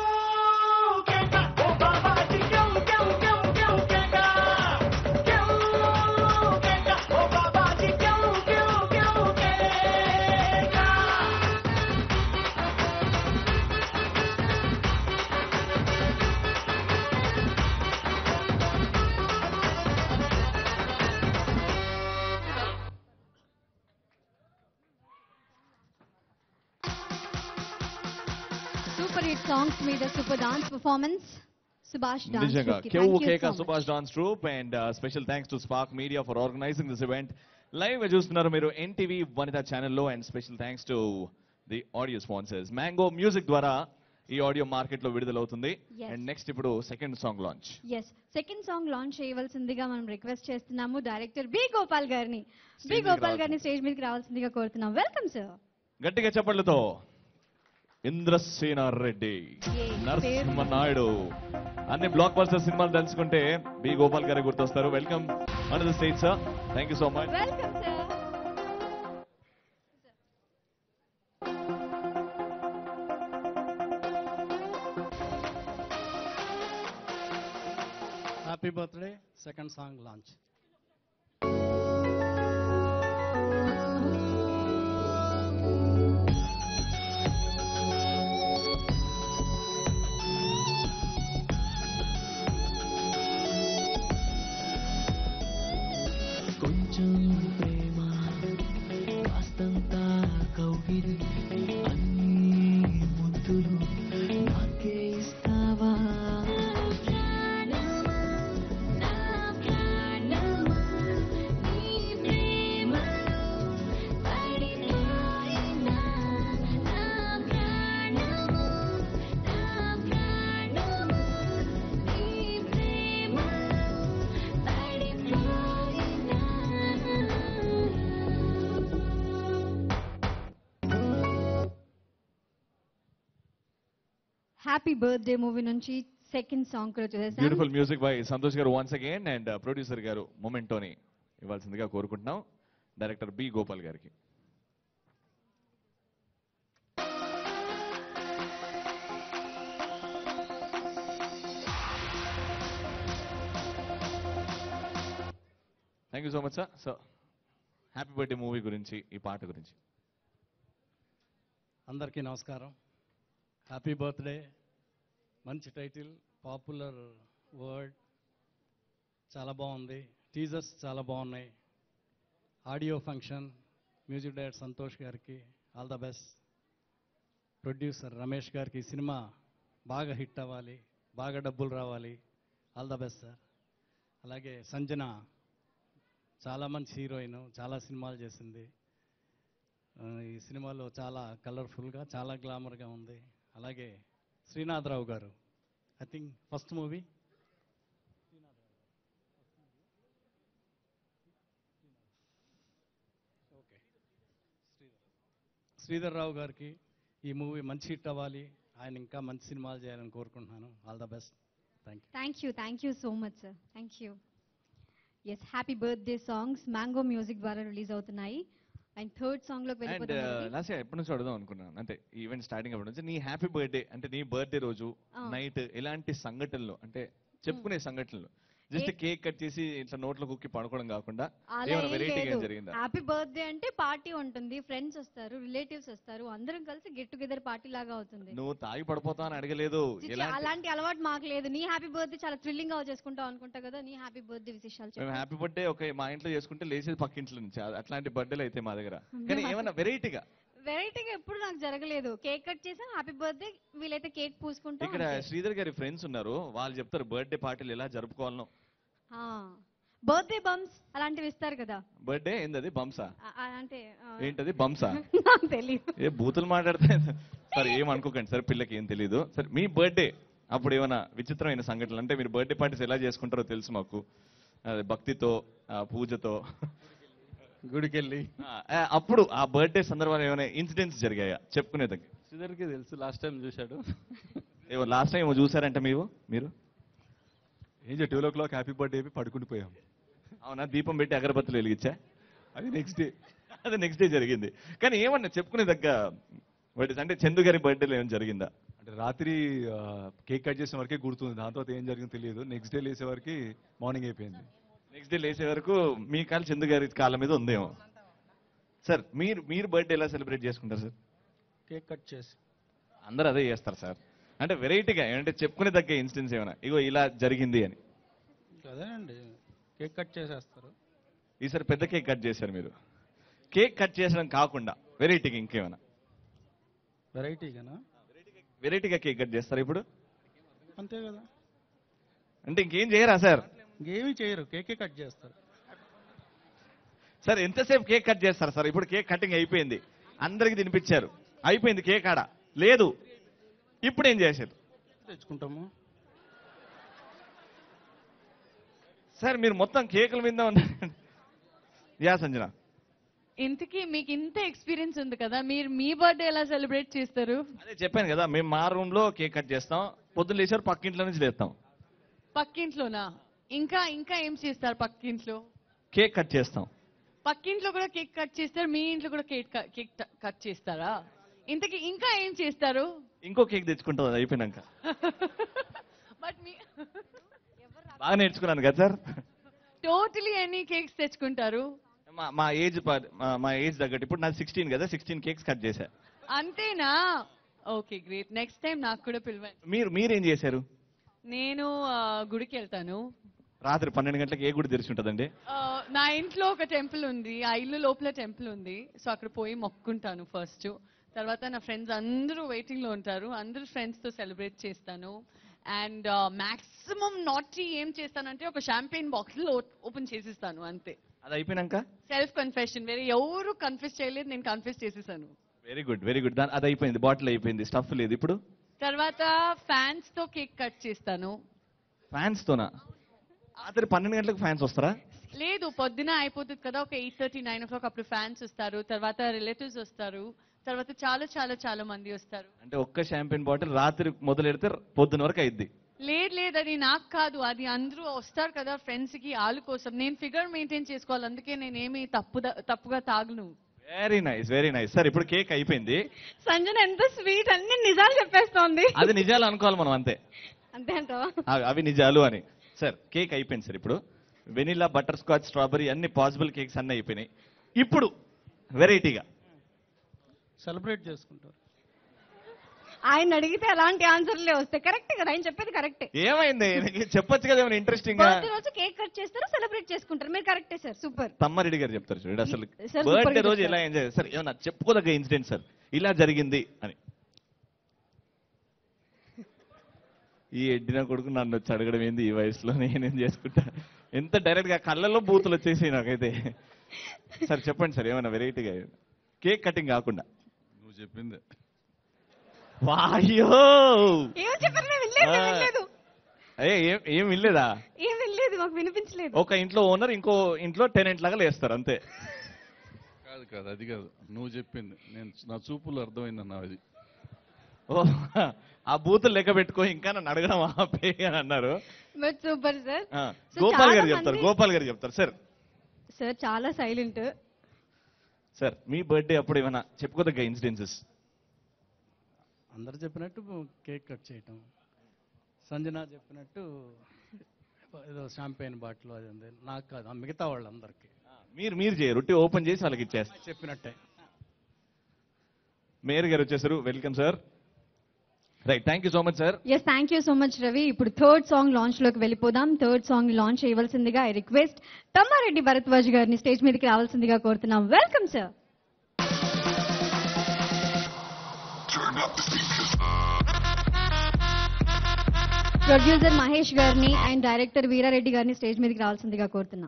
B: సూపర్ హిట్ సాంగ్స్ మీద సూపర్ డాన్స్ పర్ఫార్మెన్స్ సుభాష్
A: నిజంగా
B: డాన్స్
A: కెవ్వు కేక Subhash dance troupe and special thanks to Spark Media for organising this event live చూస్తున్నారు మీరు ఎన్టీవీ వనిత ఛానల్లో and special thanks to the audio sponsors mango music ద్వారా ఈ ఆడియో మార్కెట్ లో విడుదలవుతుంది
B: Yes.
A: అండ్ నెక్స్ట్ ఇప్పుడు second song launch
B: yes second song launch చేయవలసిందిగా మనం రిక్వెస్ట్ చేస్తున్నాము డైరెక్టర్ బి గోపాల్ గారిని బి
A: మీదకి
B: గోపాల్
A: రావాల్సింది.
B: గారిని స్టేజ్ మీదకి రావాల్సిందిగా కోరుతున్నాం వెల్కమ్ సార్
A: గట్టిగా చెప్పట్లతో ఇంద్రసేన రెడ్డి నరసింహ నాయుడు అన్ని బ్లాక్ బస్టర్ సినిమాలు తెలుసుకుంటే బి గోపాల్ గారే గుర్తొస్తారు welcome on the stage sir thank you so much
B: welcome sir
O: happy birthday second song launch
C: కొంచెం ప్రేమ కాస్తంత కౌగిలి అన్ని ముద్దులు నాకే ఇస్తావా
B: హ్యాపీ బర్త్డే మూవీ నుంచి సెకండ్ సాంగ్ కూడా చూసేసాం
A: బ్యూటిఫుల్ మ్యూజిక్ బై సంతోష్ గారు వన్స్ అగైన్ అండ్ ప్రొడ్యూసర్ గారు మొమెంటోని ఇవ్వాల్సిందిగా కోరుకుంటున్నాం డైరెక్టర్ బి గోపాల్ గారికి thank you so much sir so happy birthday movie గురించి ఈ పాట గురించి
O: అందరికీ నమస్కారం హ్యాపీ బర్త్డే మంచి టైటిల్ పాపులర్ వర్డ్ చాలా బాగుంది టీజర్స్ చాలా బాగున్నాయి audio function music director Santosh గారికి all the best producer Ramesh గారికి ఈ సినిమా బాగా హిట్ అవ్వాలి బాగా డబ్బులు రావాలి ఆల్ ద బెస్ట్ సార్ అలాగే సంజన చాలా మంచి హీరోయిన్ చాలా సినిమాలు చేసింది ఆ, ఈ సినిమాలో చాలా కలర్ఫుల్గా చాలా గ్లామర్గా ఉంది అలాగే శ్రీనాథరావు గారు I think first movie Sridhar Rao గారికి ఈ మూవీ మంచి హిట్ అవ్వాలి ఆయన ఇంకా మంచి సినిమాలు చేయాలని కోరుకుంటున్నాను all the best thank you
B: thank you thank you so much sir thank you yes happy birthday songs mango music ద్వారా రిలీజ్ అవుతున్నాయి అండ్ థర్డ్ సాంగ్ లోకి
A: అండ్
B: వెళ్ళిపోతాం
A: లాస్ట్ ఎప్పటి నుంచి అడుగుదాం అనుకున్నాను అంటే ఈవెంట్ స్టార్టింగ్ అప్పటి నుంచి నీ హ్యాపీ బర్త్డే అంటే నీ బర్త్డే రోజు
B: ఆ.
A: నైట్ ఎలాంటి సంఘటనలు అంటే చెప్పుకునే సంఘటనలు జస్ట్
B: ఏ-
A: కేక్ కట్ చేసి ఇట్లా నోట్లో కుక్కి పడుకోవడం కాకుండా
B: అలా
A: ఏమైనా
B: ఏం
A: వెరైటీగా ఏం
B: లేదు
A: జరిగిందా
B: హ్యాపీ బర్త్డే అంటే పార్టీ ఉంటుంది ఫ్రెండ్స్ వస్తారు రిలేటివ్స్ వస్తారు అందరం కలిసి గెట్ టుగెదర్ పార్టీ లాగా అవుతుంది
A: నువ్వు తాగి పడిపోతావు అని అడగలేదు
B: చిచి,
A: ఎలాంటి
B: అలాంటి అలవాటు మాకు లేదు నీ హ్యాపీ బర్త్డే చాలా థ్రిల్లింగ్ గా చేసుకుంటావు అనుకుంటా కదా నీ హ్యాపీ బర్త్డే విశేషాలు
A: మేము
B: చెప్పు.
A: హ్యాపీ బర్త్డే ఒక మా ఇంట్లో చేసుకుంటే లేచేది పక్కింట్లో నుంచి అ- అట్లాంటి బర్త్డేలు అయితే మా దగ్గర కానీ ఏమైనా వెరైటీగా
B: వెరైటీగా ఎప్పుడు నాకు జరగలేదు కేక్ కట్ చేసాం హ్యాపీ బర్త్డే వీలైతే కేక్ పూసుకుంటాం
A: ఇక్కడ
B: అంతే.
A: శ్రీధర్ గారి ఫ్రెండ్స్ ఉన్నారు వాళ్ళు చెప్తారు బర్త్డే పార్టీలు ఎలా జరుపుకోవాలనో
B: ఆ బర్త్డే బంప్స్ అలాంటివి ఇస్తారు కదా
A: బర్త్డే ఏందది బంసా
B: ఆ, ఆ, అంటే ఆ,
A: ఏంటది బంసా
B: నాకు తెలియదు
A: ఏ బూతులు మాట్లాడితే సరే ఏం అనుకోకండి సరే పిల్లకి ఏం తెలియదు సరే మీ బర్త్డే అప్పుడు ఏమైనా విచిత్రమైన సంఘటనలు అంటే మీరు బర్త్డే పార్టీస్ ఎలా చేసుకుంటారో తెలుసు మాకు అదే భక్తితో ఆ, పూజతో
P: గుడికెళ్ళి
A: ఆ, అప్పుడు ఆ బర్త్డే సందర్భంలో ఏమైనా ఇన్సిడెంట్స్ జరిగాయా చెప్పుకునే దగ్గర
P: శ్రీధర్కి తెలుసు లాస్ట్ టైం చూశాడు
A: ఏమో లాస్ట్ టైం ఏమో చూసారంటే మీరు మీరు
P: ఏం చెప్పి twelve o'clock happy birthday అయిపోయి పడుకుంటూ పోయాం
A: అవునా దీపం పెట్టి అగరబత్తులు వెలిగించా
P: అది నెక్స్ట్ డే
A: అది నెక్స్ట్ డే జరిగింది కానీ ఏమన్నా చెప్పుకునే దగ్గర బర్త్డేస్ అంటే చందు గారి బర్త్డేలో ఏమైనా జరిగిందా
P: అంటే రాత్రి కేక్ కట్ చేసే వరకే గుర్తుంది దాని తర్వాత ఏం జరిగిందో తెలియదు నెక్స్ట్ డే లేసే వరకు మార్నింగ్ అయిపోయింది
A: నెక్స్ట్ డే లేసే వరకు మీ కాలు చందు గారి కాళ్ళ మీద ఉందేమో సార్ మీరు మీరు బర్త్డే ఎలా సెలబ్రేట్ చేసుకుంటారు సార్
H: కేక్ కట్ చేసి
A: అందరూ అదే చేస్తారు సార్ అంటే వెరైటీగా అంటే చెప్పుకునే దగ్గర ఇన్సిడెన్స్ ఏమైనా ఇగో ఇలా జరిగింది అని
H: అదేనండి కేక్ కట్ చేసేస్తారు
A: ఈసారి పెద్ద కేక్ కట్ చేశారు మీరు కేక్ కట్ చేసడం కాకుండా వెరైటీగా ఇంకేమైనా
H: వెరైటీగానా
A: వెరైటీగా కేక్ కట్ చేస్తారు ఇప్పుడు
H: అంతే కదా
A: అంటే ఇంకేం చేయరా సార్
H: ఇంకేమీ చేయరు కేకే కట్ చేస్తారు
A: సార్ ఎంతసేపు కేక్ కట్ చేస్తారు సార్ ఇప్పుడు కేక్ కటింగ్ అయిపోయింది అందరికి తినిపించారు అయిపోయింది కేక్ ఆడ లేదు ఇప్పుడు ఏం చేశారు
H: తెచ్చుకుంటాము
A: సార్ మీరు మొత్తం కేకుల మీద ఉన్నారు యా సంజన
Q: ఇంతకీ మీకు ఇంత ఎక్స్పీరియన్స్ ఉంది కదా మీరు మీ బర్త్డే ఎలా సెలబ్రేట్ చేస్తారు
A: అదే చెప్పాను కదా మేము మా రూమ్ లో కేక్ కట్ చేస్తాం పొద్దున్న లేచారు పక్కింట్లో నుంచి లేస్తాం
Q: పక్కింట్లోనా ఇంకా ఇంకా ఏం చేస్తారు పక్కింట్లో
A: కేక్ కట్ చేస్తాం
Q: పక్కింట్లో కూడా కేక్ కట్ చేస్తారు మీ ఇంట్లో కూడా కేక్ క- కేక్ ట- కట్ చేస్తారా ఇంతకీ ఇంకా ఏం చేస్తారు
A: ఇంకో కేక్ తెచ్చుకుంటాం అది అయిపోయినాక
Q: బట్ మీ
A: బాగా నేర్చుకున్నాను కదా సార్
Q: టోటలీ ఎన్ని కేక్స్ తెచ్చుకుంటారు
A: మా మా ఏజ్ ప- మా- మా ఏజ్ తగ్గట్టు ఇప్పుడు నాది సిక్స్టీన్ కదా సిక్స్టీన్ కేక్స్ కట్ చేశా
Q: అంతేనా ఓకే గ్రేట్ నెక్స్ట్ టైం నాకు కూడా పిలవండి
A: మీరు మీరేం చేశారు
Q: నేను ఆ, గుడికి వెళ్తాను
A: రాత్రి పన్నెండు గంటలకు ఏ గుడి తెరిచి ఉంటుందండి
Q: ఆ, నా ఇంట్లో ఒక టెంపుల్ ఉంది ఆ ఇల్లు లోపల టెంపుల్ ఉంది సో అక్కడ పోయి మొక్కుంటాను ఫస్ట్ తర్వాత నా ఫ్రెండ్స్ అందరూ వెయిటింగ్ లో ఉంటారు అందరూ ఫ్రెండ్స్ తో సెలబ్రేట్ చేస్తాను అండ్ మాక్సిమం నాటీ ఏం చేస్తానంటే ఒక షాంపెయిన్ బాటిల్ ఓపెన్ చేసిస్తాను అంతే
A: అది అయిపోయినాక
Q: సెల్ఫ్ కన్ఫెషన్ వేరే ఎవరు కన్ఫెస్ చేయలేదు నేను కన్ఫెస్ చేసేసాను
A: వెరీ గుడ్ వెరీ గుడ్ దాని అది అయిపోయింది బాటిల్ అయిపోయింది స్టఫ్ లేదు ఇప్పుడు
Q: తర్వాత ఫ్యాన్స్ తో కేక్ కట్ చేస్తాను
A: ఫ్యాన్స్ తోనా రాత్రి పన్నెండు గంటలకు ఫ్యాన్స్ వస్తారా
Q: లేదు పొద్దున అయిపోతుంది కదా ఒక eight thirty nine o'clock అప్పుడు ఫ్యాన్స్ వస్తారు తర్వాత రిలేటివ్స్ వస్తారు తర్వాత చాలా చాలా చాలా మంది వస్తారు
A: అంటే ఒక్క షాంపెయిన్ బాటిల్ రాత్రి మొదలు పెడితే పొద్దున వరకు అయిద్ది
Q: లేదు లేదు అది నాకు కాదు అది అందరూ వస్తారు కదా ఫ్రెండ్స్ కి వాళ్ళ కోసం నేను ఫిగర్ మెయింటైన్ చేసుకోవాలి అందుకే నేనేమి తప్పు తప్పుగా తాగను
A: very nice very nice sir ఇప్పుడు కేక్ అయిపోయింది
B: సంజన ఎంత స్వీట్ అన్ని నిజాలు చెప్పేస్తోంది
A: అది నిజాలు అనుకోవాలి మనం అంతే
B: అంతే అంటావా
A: అవి- అవి నిజాలు అని సార్ కేక్ అయిపోయింది సార్ ఇప్పుడు వెనిలా బటర్ స్కాచ్ స్ట్రాబెరీ అన్ని పాసిబుల్ కేక్స్ అన్ని అయిపోయినాయి ఇప్పుడు వెరైటీగా
H: సెలబ్రేట్ చేసుకుంటారు
B: ఆయన అడిగితే ఎలాంటి ఆన్సర్లే వస్తాయి కరెక్ట్ కదా ఆయన చెప్పేది కరెక్టే
A: ఏమైంది చెప్పొచ్చు కదా ఏమైనా ఇంట్రెస్టింగ్ గా
B: బర్త్డే రోజు కేక్ కట్ చేస్తారు సెలబ్రేట్ చేసుకుంటారు మీరు కరెక్టే సార్ సూపర్
A: తమ్మారెడ్డి గారు చెప్తారు చూడండి అసలు
B: సార్, సూపర్
A: బర్త్డే
B: గా
A: రోజు
B: చెప్తారు.
A: ఎలా ఎంజాయ్ సార్ ఏమన్నా చెప్పుకోదగ్గ ఇన్సిడెంట్ సార్ ఇలా జరిగింది అని ఈ ఎడ్డిన కొడుకు నన్ను వచ్చి అడగడం ఏంది ఈ వయసులో నేనేం చేసుకుంటా ఎంత డైరెక్ట్ గా కళ్ళలో బూతులు వచ్చేసి నాకైతే సార్ చెప్పండి సార్ ఏమైనా వెరైటీగా కేక్ కటింగ్ కాకుండా
G: నువ్వు చెప్పింది
A: వాయ్యో
B: ఏం చెప్పారు మేము వినలేదు మేము వినలేదు
A: ఏ ఏం ఏం వినలేదా
B: ఏం వినలేదు మాకు వినిపించలేదు
A: ఒక ఇంట్లో ఓనర్ ఇంకో ఇంట్లో టెనెంట్ లాగా లేస్తారు అంతే
G: కాదు కాదు అది కాదు నువ్వు చెప్పింది నేను నా చూపులు అర్థమైందన్న అది
A: ఓ ఆ బూతులు లెక్క పెట్టుకో ఇంకా నన్ను అడగడం ఆపే అని అన్నారు
B: బట్ సూపర్ సార్
A: ఆ,
B: So,
A: గోపాల్ గారు
B: చాలా
A: చెప్తారు
B: మంది-
A: గోపాల్ గారు చెప్తారు సార్
B: సార్ చాలా సైలెంట్
A: సార్ మీ బర్త్డే అప్పుడు ఏమైనా చెప్పుకోదగ్గ ఇన్సిడెన్సెస్
O: అందరు చెప్పినట్టు కేక్ కట్ చేయటం సంజన చెప్పినట్టు ఏదో షాంపెయిన్ బాటిల్ అది ఉంది నాకు కాదు ఆ మిగతా వాళ్ళందరికీ
A: మీరు మీరు చేయరు రొట్టి ఓపెన్ చేసి వాళ్ళకి ఇచ్చేస్తారు
O: చెప్పినట్టే
A: మేయర్ గారు వచ్చేసారు welcome sir right thank you so much sir
B: yes thank you so much Ravi ఇప్పుడు థర్డ్ సాంగ్ లాంచ్ లోకి వెళ్ళిపోదాం థర్డ్ సాంగ్ లాంచ్ చేయవలసిందిగా ఐ రిక్వెస్ట్ తమ్మారెడ్డి భరద్వాజ్ గారిని స్టేజ్ మీదకి రావాల్సిందిగా కోరుతున్నాం వెల్కమ్ సార్ ప్రొడ్యూసర్ మహేష్ గారిని అండ్ డైరెక్టర్ వీరారెడ్డి గారిని స్టేజ్ మీదకి రావాల్సిందిగా కోరుతున్నాం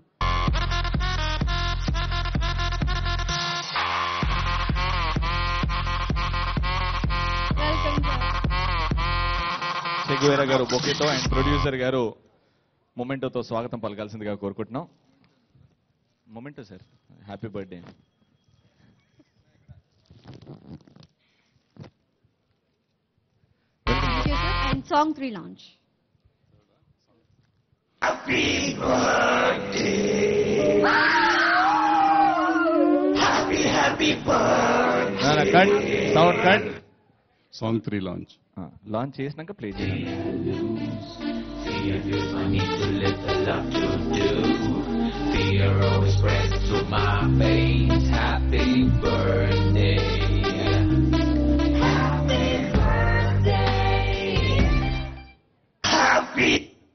A: చెగువేరా గారు బొకేతో అండ్ ప్రొడ్యూసర్ గారు మొమెంటోతో స్వాగతం పలకాల్సిందిగా కోరుకుంటున్నాం memento sir happy birthday
B: thank you sir and song three launch
A: cut sound cut
G: song three launch
A: launch చేసినాక ప్లే చేయండి
I: Fear if I need to live the love to do. Fear always spreads through my veins. Happy birthday. Happy birthday. Happy.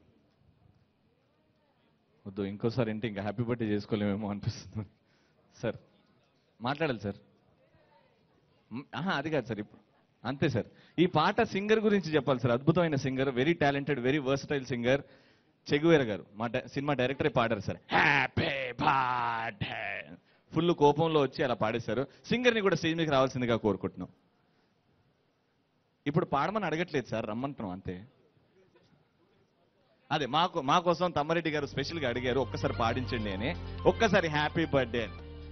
A: వద్దు ఇంకోసారి ఏంటి ఇంకా happy birthday చేసుకోలేమేమో అనిపిస్తుంది sir మాట్లాడాలి sir మ్, ఆహా అది కాదు సార్ ఇప్పుడు అంతే సార్ ఈ పాట సింగర్ గురించి చెప్పాలి సార్ అద్భుతమైన singer very talented very versatile singer Cheguevara garu మా డై- సినిమా డైరెక్టరే పాడారు సార్ హ్యాపీ బర్త్డే ఫుల్ కోపంలో వచ్చి అలా పాడేశారు సింగర్ని కూడా స్టేజ్ మీదకి రావాల్సిందిగా కోరుకుంటున్నాం ఇప్పుడు పాడమని అడగట్లేదు సార్ రమ్మంటున్నాం అంతే అదే మాకు మా కోసం తమ్మారెడ్డి గారు స్పెషల్ గా అడిగారు ఒక్కసారి పాడించండి అని ఒక్కసారి హ్యాపీ బర్త్డే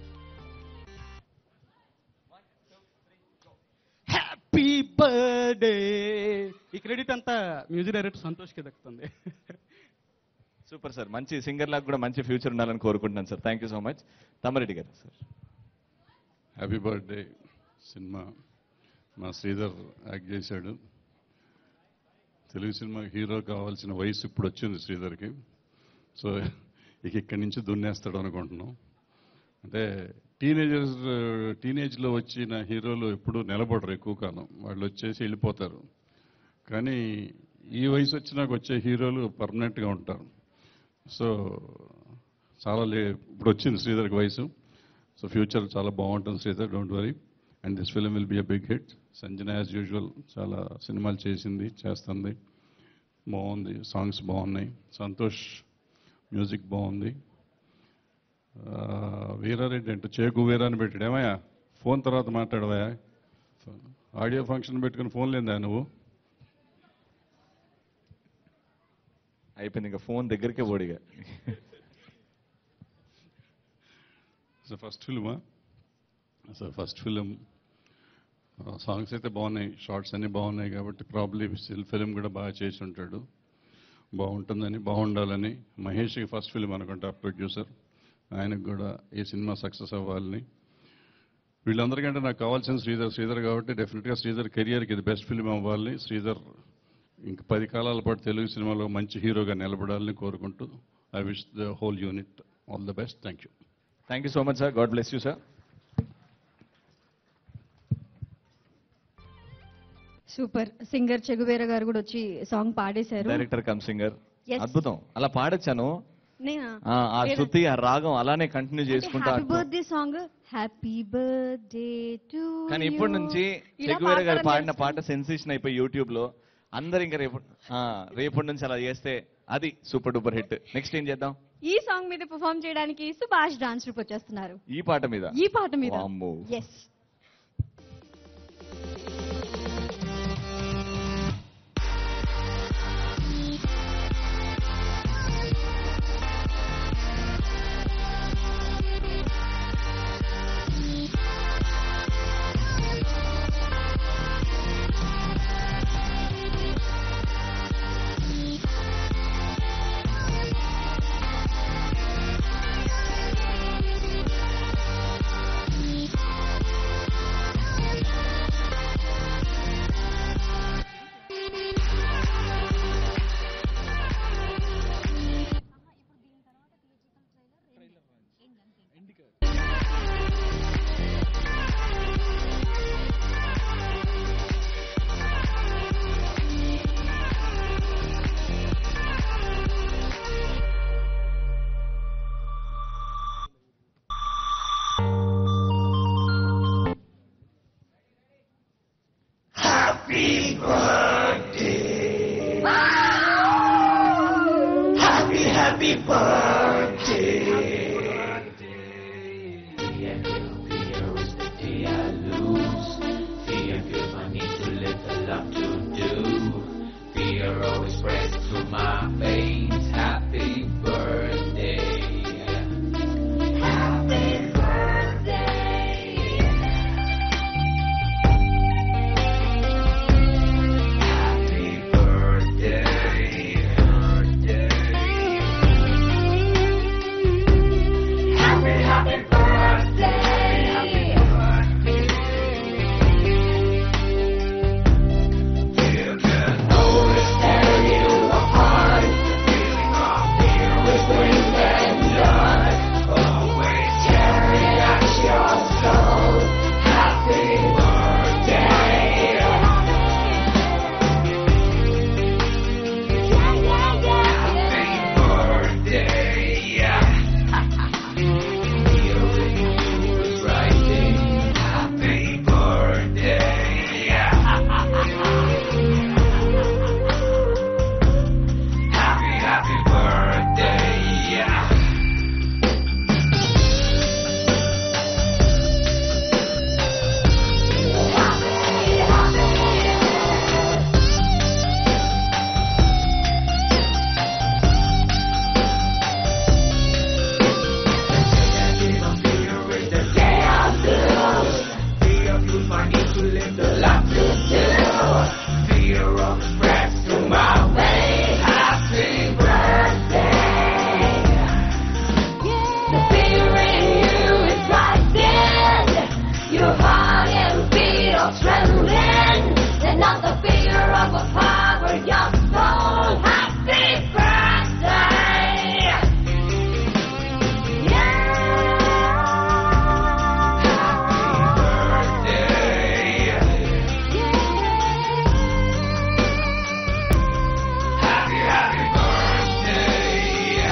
R: హ్యాపీ బర్త్డే ఈ క్రెడిట్ అంతా మ్యూజిక్ డైరెక్టర్ సంతోష్కి దక్కుతుంది
A: సూపర్ సార్ మంచి సింగర్ లాగా కూడా మంచి ఫ్యూచర్ ఉండాలని కోరుకుంటున్నాను sir thank you so much Tammareddy garu sir
G: happy birthday cinema మా శ్రీధర్ యాక్ట్ చేశాడు తెలుగు సినిమా హీరో కావాల్సిన వయసు ఇప్పుడు వచ్చింది శ్రీధర్కి సో ఇక ఇక్కడి నుంచి దున్నేస్తాడు అనుకుంటున్నాం అంటే టీనేజర్స్ టీనేజ్లో వచ్చిన హీరోలు ఎప్పుడు నిలబడరు ఎక్కువ కాలం వాళ్ళు వచ్చేసి వెళ్ళిపోతారు కానీ ఈ వయసు వచ్చినాక వచ్చే హీరోలు పర్మనెంట్గా ఉంటారు సో చాలా లే ఇప్పుడు వచ్చింది శ్రీధర్కి వయసు సో ఫ్యూచర్ చాలా బాగుంటుంది Sridhar don't worry and this film will be a big hit Sanjana as usual చాలా సినిమాలు చేసింది చేస్తుంది బాగుంది సాంగ్స్ బాగున్నాయి సంతోష్ మ్యూజిక్ బాగుంది ఆ, వీరారెడ్డి అంటే చేకు వీరా అని పెట్టాడు ఏమయ్యా ఫోన్ తర్వాత మాట్లాడవా ఆడియో ఫంక్షన్ పెట్టుకుని ఫోన్ లేదా నువ్వు
A: అయిపోయింది ఇంకా ఫోన్ దగ్గరికే ఓడిగా
G: సో ఫస్ట్ ఫిల్మా సో ఫస్ట్ ఫిలిం సాంగ్స్ అయితే బాగున్నాయి షార్ట్స్ అన్ని బాగున్నాయి కాబట్టి ప్రాబ్లీ స్టిల్ ఫిలిం కూడా బాగా చేసి ఉంటాడు బాగుంటుందని బాగుండాలని మహేష్కి ఫస్ట్ ఫిలిం అనుకుంటా ప్రొడ్యూసర్ ఆయనకు కూడా ఈ సినిమా సక్సెస్ అవ్వాలని వీళ్ళందరికంటే నాకు కావాల్సిన శ్రీధర్ శ్రీధర్ కాబట్టి డెఫినెట్గా శ్రీధర్ కెరియర్కి ఇది బెస్ట్ ఫిలిం అవ్వాలని శ్రీధర్ ఇంక పది కాలాల పాటు తెలుగు సినిమాలో మంచి హీరోగా నిలబడాలని కోరుకుంటూ I wish the whole unit all the best thank you
A: thank you so much sir God bless you sir
B: super singer Cheguevara garu కూడా వచ్చి సాంగ్ పాడేశారు
A: డైరెక్టర్ కమ్ సింగర్
B: Yes.
A: అద్భుతం అలా పాడొచ్చాను
B: నేనా
A: ఆ, ఆ శృతి ఆ రాగం అలానే కంటిన్యూ చేసుకుంటా
B: happy birthday song happy birthday to
A: కానీ ఇప్పటి నుంచి చెగువేర గారు పాడిన పాట సెన్సేషన్ అయిపోయి యూట్యూబ్ లో అందరు ఇంకా రేపు ఆ, రేపటి నుంచి అలా చేస్తే అది సూపర్ డూపర్ హిట్ నెక్స్ట్ ఏం చేద్దాం
B: ఈ సాంగ్ మీద పర్ఫామ్ చేయడానికి సుభాష్ డాన్స్ ట్రూప్ వచ్చేస్తున్నారు
A: ఈ పాట మీద
B: ఈ పాట మీద
A: వామ్మో.
B: Yes
I: Happy birthday. Happy, happy birthday. Fear, fear is the day I lose. Fear feels my need to live the love to do. Fear always spreads through my veins. Happy birthday. Happy birthday. Happy birthday. Happy, happy birthday. Happy You can always tear you apart. Feeling of fear whispering and blood. Always tearing at your soul. Happy birthday. Happy birthday. Hearing you was writing. Happy birthday. Happy, happy birthday.
F: Your heart and beat of trembling, and not the fear of a power, your soul. Happy birthday!
I: Happy, happy birthday.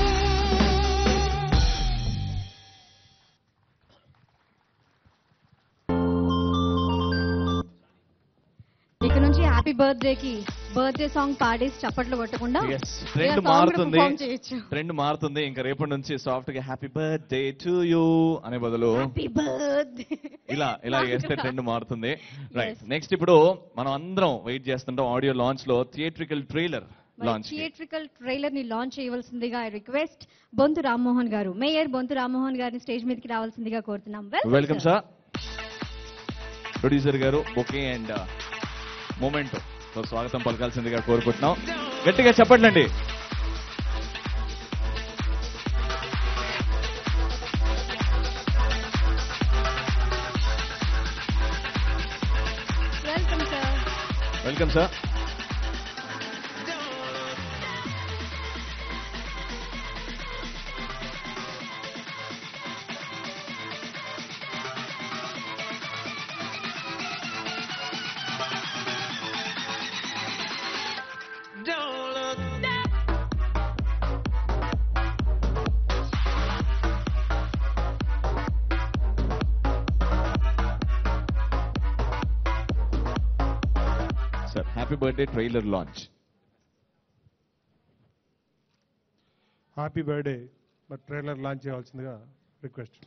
B: ఇక నుంచి happy birthday కి birthday song పాడేసి చప్పట్లు కొట్టకుండా
A: trend
B: ఇలా song కూడా
A: మారుతుంది
B: perform చేయొచ్చు
A: ట్రెండ్ మారుతుంది ఇంకా రేపటి నుంచి సాఫ్ట్ గా హ్యాపీ బర్త్డే టు యూ అనే బదులు
B: హ్యాపీ బర్త్డే
A: ఇలా ఇలా వేస్తే ట్రెండ్ మారుతుంది రైట్ నెక్స్ట్ ఇప్పుడు మనం అందరం వెయిట్ చేస్తుంటాం ఆడియో లాంచ్ లో theatrical trailer launch
B: theatrical trailer ని లాంచ్ చేయవలసిందిగా రిక్వెస్ట్ బొంతు రామ్మోహన్ గారు మేయర్ బొంతు రామ్మోహన్ గారిని స్టేజ్ మీదకి రావాల్సిందిగా కోరుతున్నాం
A: welcome sir producer garu bouquet and memento తో స్వాగతం పలకాల్సిందిగా కోరుకుంటున్నాం గట్టిగా చెప్పట్లండి
B: welcome sir
A: welcome sir
I: Don't look
A: sir happy birthday trailer launch
S: happy birthday మరి ట్రైలర్ లాంచ్ చేయవలసిందిగా రిక్వెస్ట్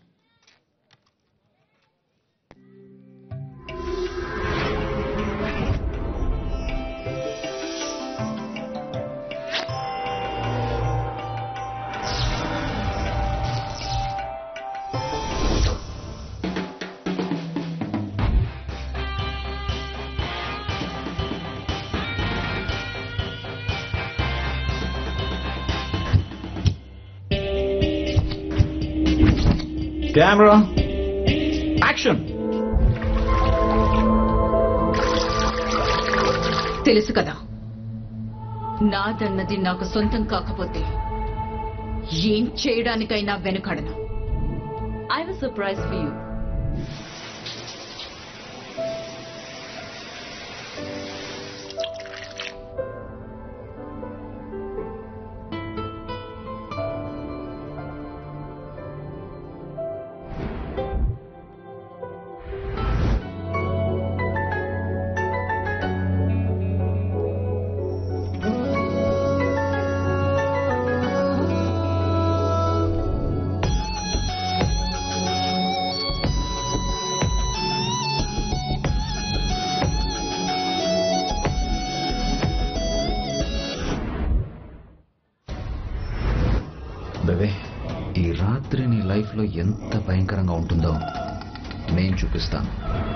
A: కెమెరా యాక్షన్
T: తెలుసు కదా నాదన్నది నాకు సొంతం కాకపోతే ఏం చేయడానికైనా వెనుకడను I was surprise for you
U: baby ఈ రాత్రి నీ లైఫ్లో ఎంత భయంకరంగా ఉంటుందో నేను చూపిస్తాను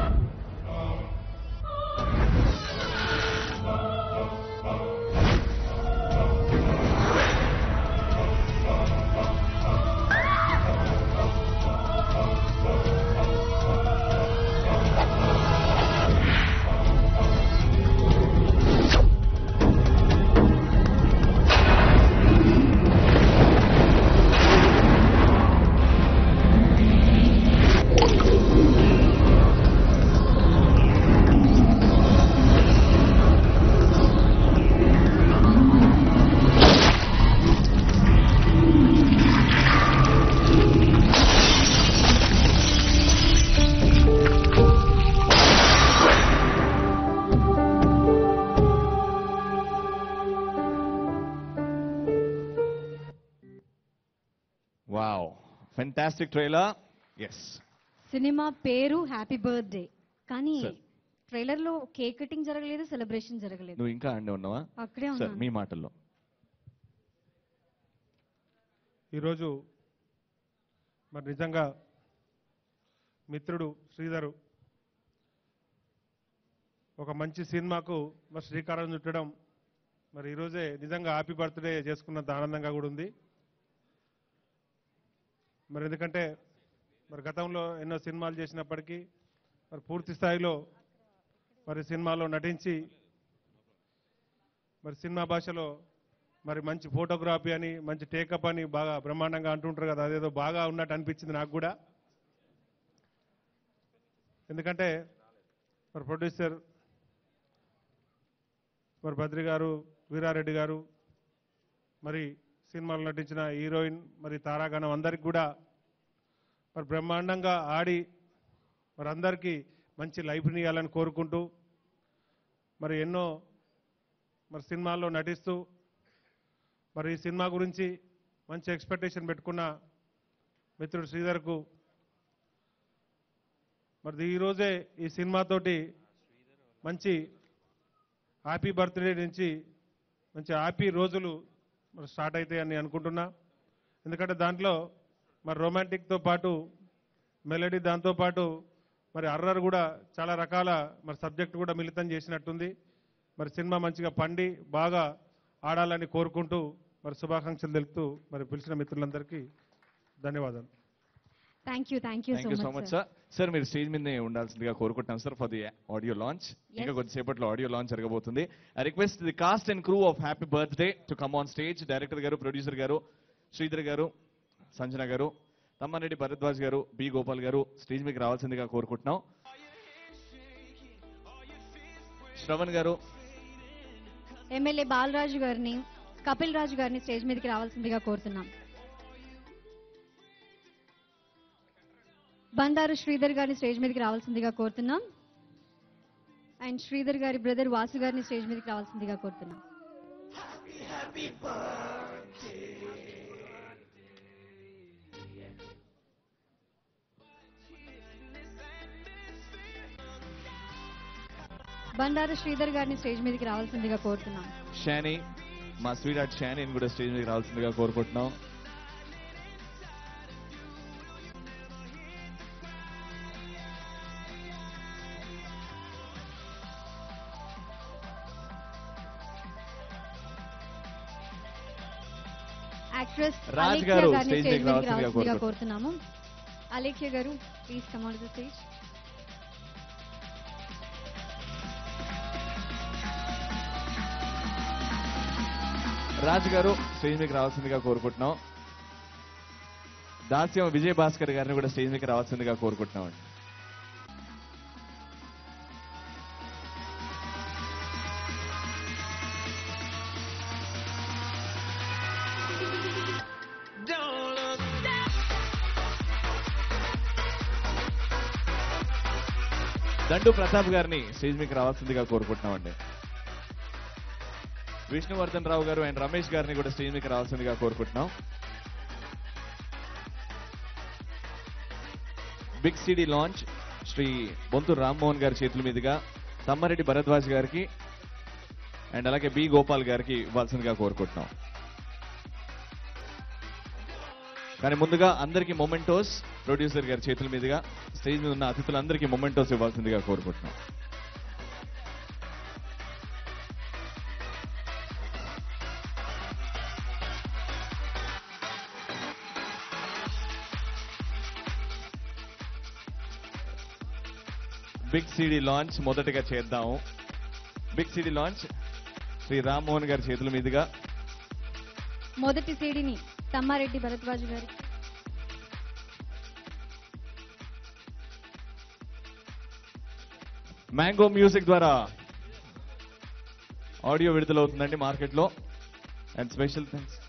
A: వావ్ ఫెంటాస్టిక్ ట్రైలర్ ఎస్
B: సినిమా పేరు హ్యాపీ బర్త్డే కానీ
A: Sir.
B: ట్రైలర్ లో కేక్ కటింగ్ జరగలేదు సెలబ్రేషన్ జరగలేదు
A: నువ్వు ఇంకా అండే ఉన్నావా
B: అక్కడే
A: సార్
B: ఉన్నాను
A: మీ మాటల్లో
S: ఈరోజు మరి నిజంగా మిత్రుడు శ్రీధరు ఒక మంచి సినిమాకు మరి శ్రీకారం చుట్టడం మరి ఈరోజే నిజంగా హ్యాపీ బర్త్డే చేసుకున్నంత ఆనందంగా కూడా ఉంది మరి ఎందుకంటే మరి గతంలో ఎన్నో సినిమాలు చేసినప్పటికీ మరి పూర్తి స్థాయిలో మరి సినిమాలో నటించి మరి సినిమా భాషలో మరి మంచి ఫోటోగ్రఫీ అని మంచి టేకప్ అని బాగా బ్రహ్మాండంగా అంటుంటారు కదా అదేదో బాగా ఉన్నట్టు అనిపించింది నాకు కూడా ఎందుకంటే మరి ప్రొడ్యూసర్ మరి బద్రి గారు వీరారెడ్డి గారు మరి సినిమాలో నటించిన హీరోయిన్ మరి తారాగణం అందరికి కూడా మరి బ్రహ్మాండంగా ఆడి మరి అందరికీ మంచి లైఫ్ని ఇవ్వాలని కోరుకుంటూ మరి ఎన్నో మరి సినిమాల్లో నటిస్తూ మరి ఈ సినిమా గురించి మంచి ఎక్స్పెక్టేషన్ పెట్టుకున్న మిత్రుడు శ్రీధర్కు మరి ఈరోజే ఈ సినిమాతోటి మంచి హ్యాపీ బర్త్డే నుంచి మంచి హ్యాపీ రోజులు మరి స్టార్ట్ అవుతాయని అనుకుంటున్నా ఎందుకంటే దాంట్లో మరి రొమాంటిక్తో పాటు మెలడీ దాంతో పాటు మరి అర్రర్ కూడా చాలా రకాల మరి సబ్జెక్ట్ కూడా మిళితం చేసినట్టుంది మరి సినిమా మంచిగా పండి బాగా ఆడాలని కోరుకుంటూ మరి శుభాకాంక్షలు తెలుపుతూ మరి పిలిచిన మిత్రులందరికీ ధన్యవాదాలు
B: thank you thank you
A: thank you
B: so
A: so
B: much
A: much sir sir మీరు స్టేజ్ మీదనే ఉండాల్సిందిగా కోరుకుంటున్నాం sir for the audio launch ఇంకా
B: Yes.
A: కొద్దిసేపట్లో ఆడియో లాంచ్ జరగబోతుంది I request the cast and crew of happy birthday to come on stage director garu producer garu Sridhar గారు సంజన గారు తమ్మారెడ్డి భరద్వాజ్ గారు బి గోపాల్ గారు స్టేజ్ మీదకి రావాల్సిందిగా కోరుకుంటున్నాం శ్రవణ్ గారు
B: ఎమ్మెల్యే బాలరాజు గారిని కపిల్ రాజు గారిని స్టేజ్ మీదకి రావాల్సిందిగా కోరుతున్నాం బండారు శ్రీధర్ గారిని స్టేజ్ మీదకి రావాల్సిందిగా కోరుతున్నాం అండ్ శ్రీధర్ గారి బ్రదర్ వాసు గారిని స్టేజ్ మీదకి రావాల్సిందిగా కోరుతున్నాం బండారు శ్రీధర్ గారిని స్టేజ్ మీదకి రావాల్సిందిగా కోరుతున్నాం
A: షానీ మా స్వీట్ హార్ట్ షానీని కూడా స్టేజ్ మీదకి రావాల్సిందిగా కోరుకుంటున్నాం
B: యాక్ట్రెస్
A: రాజ్
B: అలేఖ్య
A: గారు
B: గారిని
A: స్టేజ్
B: స్టేజ్
A: మీదకి
B: మీదకి
A: రావాల్సిందిగా
B: రావాల్సిందిగా
A: కోరుకుంటున్నాం.
B: కోరుతున్నాము Alekhya garu please come on the stage
A: Raju garu stage మీదకి రావాల్సిందిగా కోరుకుంటున్నాం దాస్యం విజయ్ భాస్కర్ గారిని కూడా స్టేజ్ మీదకి రావాల్సిందిగా కోరుకుంటున్నాం అండి దండు ప్రతాప్ గారిని స్టేజ్ మీదకి రావాల్సిందిగా కోరుకుంటున్నామండి విష్ణువర్ధన్ రావు గారు అండ్ రమేష్ గారిని కూడా స్టేజ్ మీదకి రావాల్సిందిగా కోరుకుంటున్నాం big city launch Shri Bonthu Rammohan గారి చేతుల మీదుగా తమ్మారెడ్డి భరద్వాజ్ గారికి అండ్ అలాగే బి గోపాల్ గారికి ఇవ్వాల్సిందిగా కోరుకుంటున్నాం కానీ ముందుగా అందరికీ మొమెంటోస్ ప్రొడ్యూసర్ గారి చేతుల మీదుగా స్టేజ్ మీద ఉన్న అతిథులందరికీ మొమెంటోస్ ఇవ్వాల్సిందిగా కోరుకుంటున్నాం బిగ్ సిటీ లాంచ్ మొదటగా చేద్దాము big city launch Shri Rammohan గారి చేతుల మీదుగా
B: మొదటి సీడీని తమ్మారెడ్డి భరద్వాజ్ గారి
A: మ్యాంగో మ్యూజిక్ ద్వారా ఆడియో విడుదలవుతుందండి మార్కెట్లో and special thanks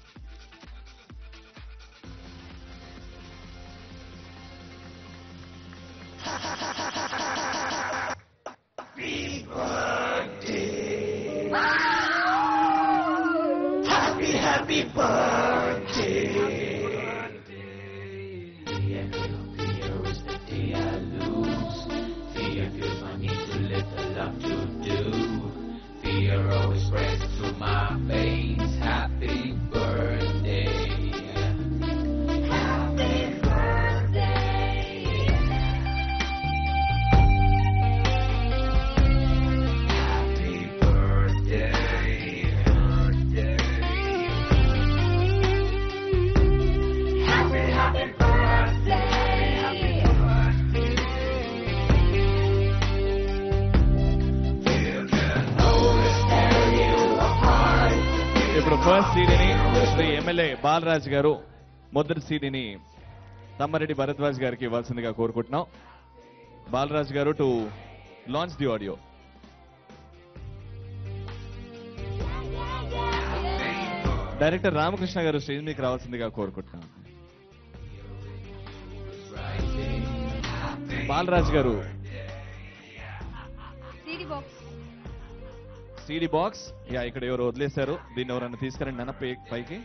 I: Happy, happy birthday. Fear, fear is the day I lose. Fear feels my need to live the love to do. Fear always spreads through my veins. Happy birthday. Happy birthday. Happy birthday. Happy, happy birthday.
A: ఇప్పుడు first సీడీని Shri MLA Balaraj garu మొదటి సీడీని తమ్మారెడ్డి భరద్వాజ్ గారికి ఇవ్వాల్సిందిగా కోరుకుంటున్నాం Balaraj garu to launch the audio director Ramakrishna garu stage మీకు రావాల్సిందిగా కోరుకుంటున్నాం Balaraj garu
B: CD box
A: CD box యా ఇక్కడ ఎవరు వదిలేశారు దీన్ని ఎవరన్నా తీసుకురండి నాన్న పై- పైకి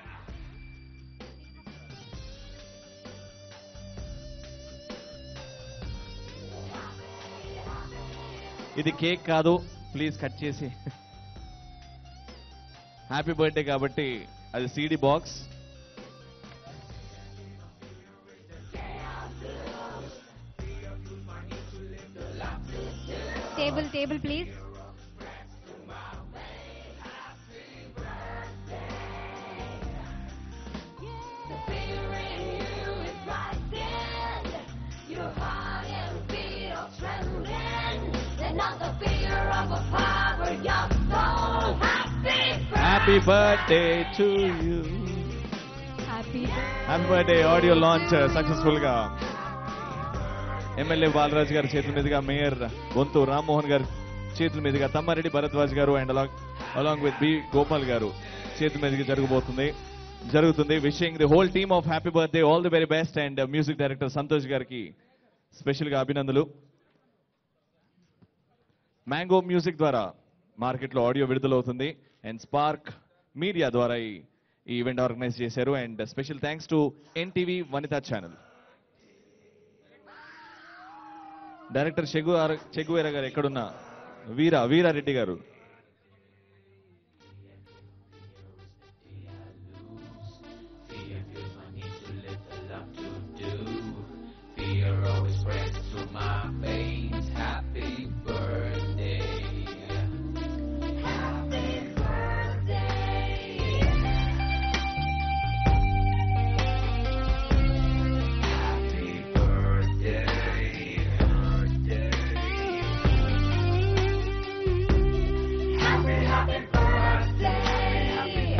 A: ఇది కేక్ కాదు ప్లీజ్ కట్ చేసి హ్యాపీ బర్త్డే కాబట్టి అది CD box
B: table table please
F: Your heart and feet are trembling. They're not the fear of a power young soul. Happy
A: happy birthday to you
B: happy
A: happy birthday audio launch successful గా MLA Balaraj గారి చేతుల మీదుగా mayor గొంతు రామ్మోహన్ గారి చేతుల మీదుగా Tammareddy Bharadwaj garu and along along with B Gopal garu చేతుల మీదుగా జరగబోతుంది జరుగుతుంది wishing the whole team of happy birthday all the very best and music director Santosh గారికి స్పెషల్ గా అభినందనలు మ్యాంగో మ్యూజిక్ ద్వారా మార్కెట్లో ఆడియో విడుదలవుతుంది అండ్ స్పార్క్ మీడియా ద్వారా ఈ ఈ ఈవెంట్ ఆర్గనైజ్ చేశారు and special thanks to NTV Vanitha channel director చెగు చెగువేర గారు ఎక్కడున్నా వీర వీరారెడ్డి గారు
I: Fear feels my need to live the love to do. Fear always spreads through my veins. Happy birthday. Happy birthday. Happy birthday. Happy, happy birthday. Happy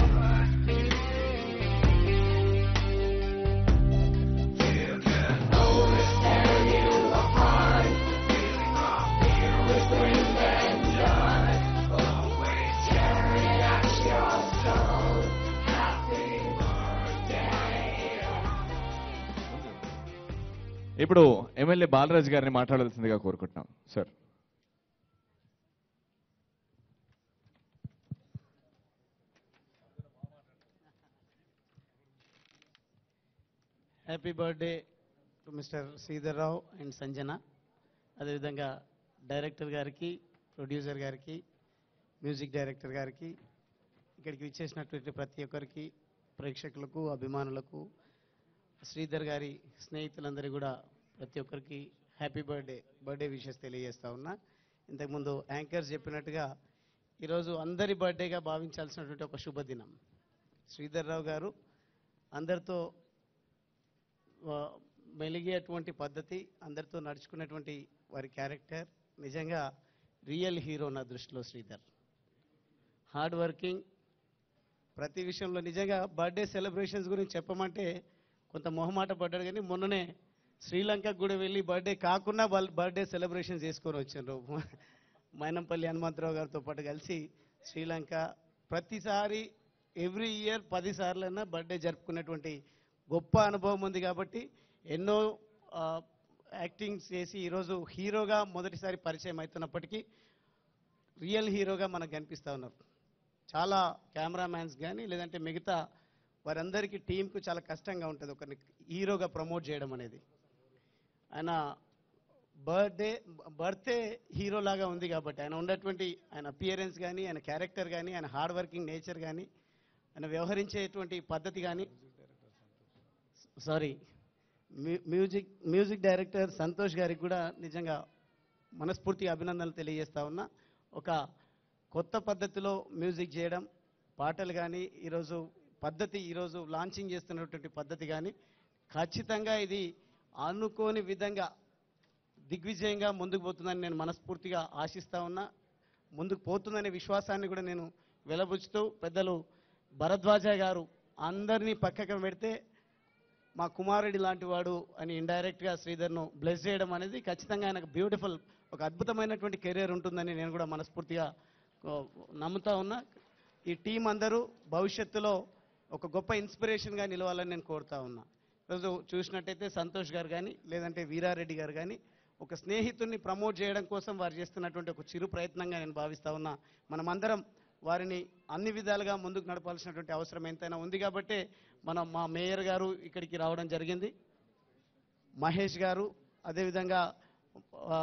A: ఇప్పుడు MLA Balaraju గారిని మాట్లాడాల్సిందిగా కోరుకుంటున్నాం sir
R: happy birthday to mister Sridhar Rao and Sanjana అదేవిధంగా director గారికి producer గారికి music director గారికి ఇక్కడికి విచ్చేసినటువంటి ప్రతి ఒక్కరికి ప్రేక్షకులకు అభిమానులకు శ్రీధర్ గారి స్నేహితులందరికీ కూడా ప్రతి ఒక్కరికి హ్యాపీ బర్త్డే బర్త్డే విషెస్ తెలియజేస్తా ఉన్నా ఇంతకుముందు యాంకర్స్ చెప్పినట్టుగా ఈరోజు అందరి బర్త్డేగా భావించాల్సినటువంటి ఒక శుభదినం శ్రీధర్ రావు గారు అందరితో ఆ, మెలిగేటువంటి పద్ధతి అందరితో నడుచుకునేటువంటి వారి క్యారెక్టర్ నిజంగా రియల్ హీరో నా దృష్టిలో శ్రీధర్ హార్డ్ వర్కింగ్ ప్రతి విషయంలో నిజంగా బర్త్డే సెలబ్రేషన్స్ గురించి చెప్పమంటే కొంత మొహమాట పడ్డాడు కానీ మొన్ననే శ్రీలంకకు కూడా వెళ్ళి బర్త్డే కాకుండా వాళ్ళు బర్త్డే సెలబ్రేషన్ చేసుకొని వచ్చారు మైనంపల్లి హనుమంతరావు గారితో పాటు కలిసి శ్రీలంక ప్రతిసారి ఎవ్రీ ఇయర్ పది సార్లైనా బర్త్డే జరుపుకునేటువంటి గొప్ప అనుభవం ఉంది కాబట్టి ఎన్నో ఆ, యాక్టింగ్స్ చేసి ఈరోజు హీరోగా మొదటిసారి పరిచయం అవుతున్నప్పటికీ రియల్ హీరోగా మనకు కనిపిస్తూ ఉన్నారు చాలా కెమెరామ్యాన్స్ కానీ లేదంటే మిగతా వారందరికీ టీంకు చాలా కష్టంగా ఉంటుంది ఒకరిని హీరోగా ప్రమోట్ చేయడం అనేది ఆయన బర్త్డే బర్త్డే హీరో లాగా ఉంది కాబట్టి ఆయన ఉన్నటువంటి ఆయన అపియరెన్స్ కానీ ఆయన క్యారెక్టర్ కానీ ఆయన హార్డ్ వర్కింగ్ నేచర్ కానీ ఆయన వ్యవహరించేటువంటి పద్ధతి కానీ sorry music music director Santosh గారికి కూడా నిజంగా మనస్ఫూర్తిగా అభినందనలు తెలియజేస్తా ఉన్నా ఒక కొత్త పద్ధతిలో మ్యూజిక్ చేయడం పాటలు కానీ ఈరోజు పద్ధతి ఈరోజు లాంచింగ్ చేస్తున్నటువంటి పద్ధతి కానీ ఖచ్చితంగా ఇది అనుకోని విధంగా దిగ్విజయంగా ముందుకు పోతుందని నేను మనస్ఫూర్తిగా ఆశిస్తా ఉన్నా ముందుకు పోతుందనే విశ్వాసాన్ని కూడా నేను వెలబుచ్చుతూ పెద్దలు భరద్వాజ గారు అందరినీ పక్కకు పెడితే మా కుమారుడి లాంటి వాడు అని ఇండైరెక్ట్గా శ్రీధర్ను బ్లెస్ చేయడం అనేది ఖచ్చితంగా ఆయనకు బ్యూటిఫుల్ ఒక అద్భుతమైనటువంటి కెరీర్ ఉంటుందని నేను కూడా మనస్ఫూర్తిగా ఆ, నమ్ముతా ఉన్నా ఈ టీం అందరూ భవిష్యత్తులో ఒక గొప్ప ఇన్స్పిరేషన్గా నిలవాలని నేను కోరుతా ఉన్నా ఈరోజు చూసినట్టయితే సంతోష్ గారు కానీ లేదంటే వీరారెడ్డి గారు కానీ ఒక స్నేహితుడిని ప్రమోట్ చేయడం కోసం వారు చేస్తున్నటువంటి ఒక చిరు ప్రయత్నంగా నేను భావిస్తా ఉన్నా మనమందరం వారిని అన్ని విధాలుగా ముందుకు నడపాల్సినటువంటి అవసరం ఎంతైనా ఉంది కాబట్టే మన మా మేయర్ గారు ఇక్కడికి రావడం జరిగింది మహేష్ గారు అదేవిధంగా ఆ,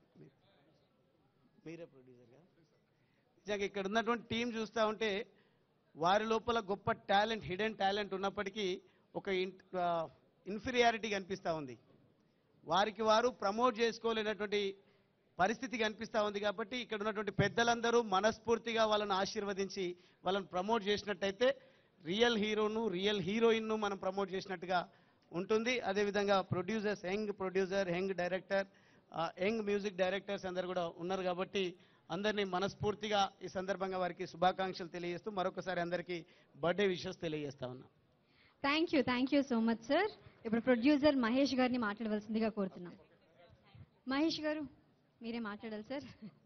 R: మీరే ప్రొడ్యూసర్ గారు నిజంగా ఇక్కడ ఉన్నటువంటి టీం చూస్తూ ఉంటే వారి లోపల గొప్ప టాలెంట్ హిడెన్ టాలెంట్ ఉన్నప్పటికీ ఒక ఇన్ఫీరియారిటీ కనిపిస్తూ ఉంది వారికి వారు ప్రమోట్ చేసుకోలేనటువంటి పరిస్థితి కనిపిస్తూ ఉంది కాబట్టి ఇక్కడ ఉన్నటువంటి పెద్దలందరూ మనస్ఫూర్తిగా వాళ్ళని ఆశీర్వదించి వాళ్ళని ప్రమోట్ చేసినట్టయితే రియల్ హీరోను రియల్ హీరోయిన్ను మనం ప్రమోట్ చేసినట్టుగా ఉంటుంది అదేవిధంగా producers young producer young director young music directors అందరు కూడా ఉన్నారు కాబట్టి అందరినీ మనస్ఫూర్తిగా ఈ సందర్భంగా వారికి శుభాకాంక్షలు తెలియజేస్తూ మరొకసారి అందరికీ బర్త్డే విషెస్ తెలియజేస్తా ఉన్నా
B: thank you thank you so much sir ఇప్పుడు ప్రొడ్యూసర్ మహేష్ గారిని మాట్లాడవలసిందిగా కోరుతున్నాం మహేష్ గారు మీరే మాట్లాడాలి సార్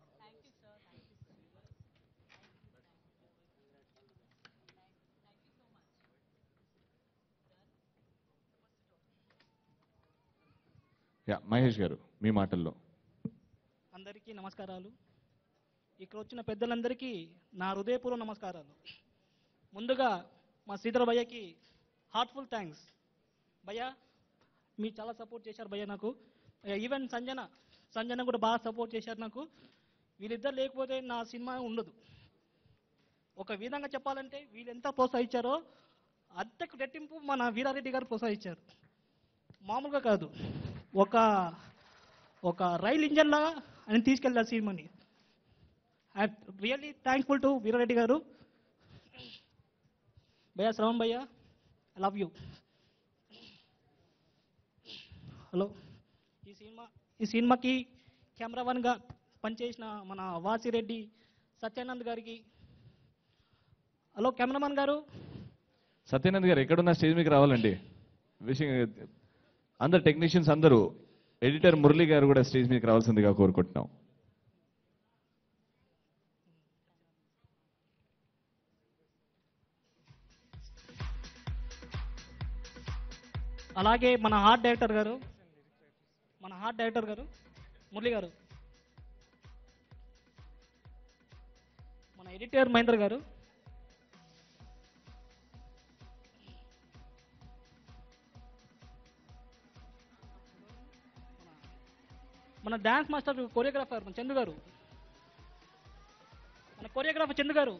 A: యా మహేష్ గారు మీ మాటల్లో
D: అందరికీ నమస్కారాలు ఇక్కడ వచ్చిన పెద్దలందరికీ నా హృదయపూర్వ నమస్కారాలు ముందుగా మా శ్రీధర్ భయ్యకి హార్ట్ఫుల్ థ్యాంక్స్ భయ్య మీరు చాలా సపోర్ట్ చేశారు భయ్య నాకు ఈవెన్ సంజన సంజన కూడా బాగా సపోర్ట్ చేశారు నాకు వీళ్ళిద్దరు లేకపోతే నా సినిమా ఉండదు ఒక విధంగా చెప్పాలంటే వీళ్ళు ఎంత ప్రోత్సహించారో అంతకు రెట్టింపు మన వీరారెడ్డి గారు ప్రోత్సహించారు మామూలుగా కాదు ఒక ఒక రైల్ ఇంజన్ లాగా ఆయన తీసుకెళ్ళారు సినిమాని I really thankful to Veerareddy garu భయ్యా శ్రవణ్ భయ్యా ఐ లవ్ యూ హలో ఈ సినిమా ఈ సినిమాకి కెమెరావన్గా పనిచేసిన మన వాసిరెడ్డి సత్యానంద్ గారికి హలో కెమెరామన్ గారు
A: సత్యానంద్ గారు ఎక్కడున్న స్టేజ్ మీకు రావాలండి విషయం అందరు టెక్నీషియన్స్ అందరూ ఎడిటర్ మురళి గారు కూడా స్టేజ్ మీకు రావాల్సిందిగా కోరుకుంటున్నాం
D: అలాగే మన హార్ట్ డైరెక్టర్ గారు మన హార్ట్ డైరెక్టర్ గారు మురళి గారు మన ఎడిటర్ మహేంద్ర గారు మన డాన్స్ మాస్టర్ కొరియోగ్రాఫర్ మన చందు గారు మన కొరియోగ్రాఫర్ చందు గారు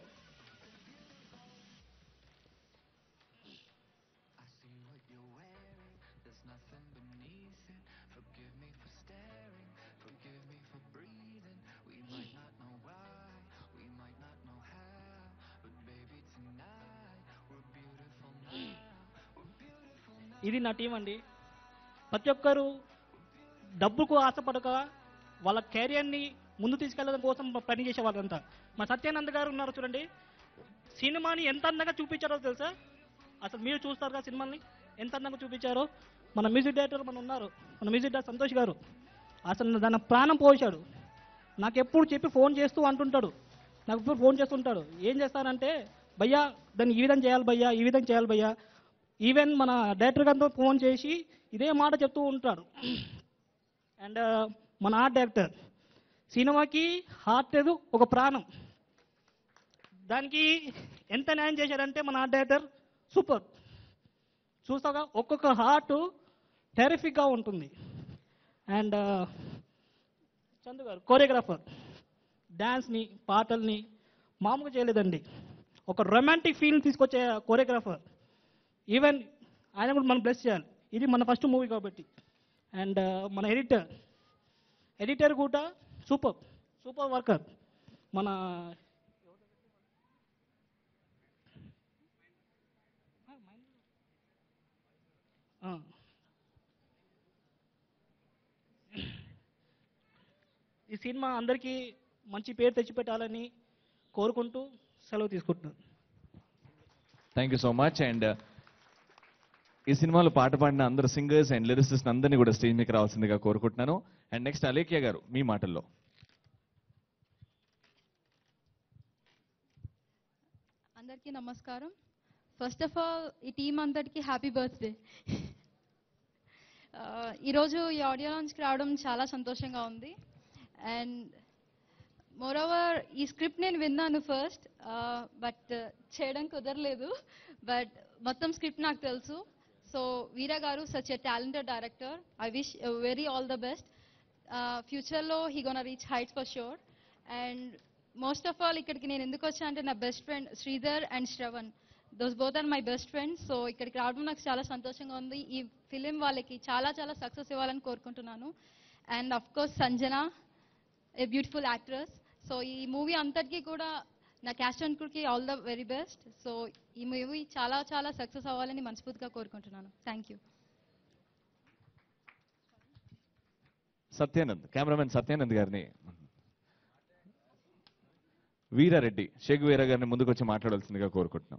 D: ఇది నా టీం అండి ప్రతి ఒక్కరు డబ్బుకు ఆశపడక వాళ్ళ కెరియర్ని ముందు తీసుకెళ్ళడం కోసం పని చేసే వాళ్ళంతా మా సత్యానంద్ గారు ఉన్నారు చూడండి సినిమాని ఎంత అందంగా చూపించారో తెలుసా అసలు మీరు చూస్తారుగా సినిమాని ఎంత అందంగా చూపించారో మన మ్యూజిక్ డైరెక్టర్ మన ఉన్నారు మన మ్యూజిక్ డైరెక్టర్ సంతోష్ గారు అసలు దాని ప్రాణం పోసాడు నాకు ఎప్పుడు చెప్పి ఫోన్ చేస్తూ అంటుంటాడు నాకు ఎప్పుడు ఫోన్ చేస్తుంటాడు ఏం చేస్తానంటే భయ్యా దాన్ని ఈ విధంగా చేయాలి భయ్యా ఈ విధంగా చేయాలి భయ్యా ఈవెన్ మన డైరెక్టర్ గారితో ఫోన్ చేసి ఇదే మాట చెప్తూ ఉంటాడు అండ్ మన ఆర్ట్ డైరెక్టర్ సినిమాకి హార్ట్ లేదు ఒక ప్రాణం దానికి ఎంత న్యాయం చేశాడంటే మన ఆర్ట్ డైరెక్టర్ సూపర్ చూస్తాగా ఒక్కొక్క హార్ట్ టెరిఫిక్గా ఉంటుంది అండ్ చందు గారు కోరియోగ్రాఫర్ డ్యాన్స్ని పాటల్ని మామూలుగా చేయలేదండి ఒక రొమాంటిక్ ఫీల్ తీసుకొచ్చే కోరియోగ్రాఫర్ ఈవెన్ ఆయన కూడా మనం బ్లెస్ చేయాలి ఇది మన ఫస్ట్ మూవీ కాబట్టి అండ్ మన ఎడిటర్ ఎడిటర్ కూడా సూపర్ సూపర్ వర్కర్ మన ఆ. ఈ సినిమా అందరికీ మంచి పేరు తెచ్చిపెట్టాలని కోరుకుంటూ సెలవు తీసుకుంటున్నాను
A: thank you so much and ఈ సినిమాలో పాట పాడిన అందరు సింగర్స్ అండ్ లిరిసిస్ట్ అందరినీ కూడా స్టేజ్ మీకు రావాల్సిందిగా కోరుకుంటున్నాను అండ్ నెక్స్ట్ అలేఖ్య గారు మీ మాటల్లో
E: అందరికీ నమస్కారం ఫస్ట్ ఆఫ్ ఆల్ ఈ టీం అందరికీ హ్యాపీ బర్త్డే ఈరోజు ఈ ఆడియో లాంచ్కి రావడం చాలా సంతోషంగా ఉంది అండ్ మోరోవర్ ఈ స్క్రిప్ట్ నేను విన్నాను ఫస్ట్ బట్ చేయడం కుదరలేదు బట్ మొత్తం స్క్రిప్ట్ నాకు తెలుసు so Veera garu such a talented director I wish very all the best ఫ్యూచర్లో he gone reach heights for sure and most of all ఇక్కడికి నేను ఎందుకు వచ్చా అంటే నా best friend Sridhar and Shravan those both are my best friends so ఇక్కడికి రావడం నాకు చాలా సంతోషంగా ఉంది ఈ ఫిలిం వాళ్ళకి చాలా చాలా సక్సెస్ ఇవ్వాలని కోరుకుంటున్నాను and of course Sanjana a beautiful actress so ఈ మూవీ అంతటికీ కూడా నా క్యాస్ట్ అండ్ క్రూకి all the very best so ఈ మూవీ చాలా చాలా సక్సెస్ అవ్వాలని మనస్ఫూర్తిగా కోరుకుంటున్నాను thank you
A: Satyanand cameraman Satyanand గారిని వీరారెడ్డి షేక్ వీరా గారిని ముందుకు వచ్చి మాట్లాడాల్సిందిగా కోరుకుంటున్నాం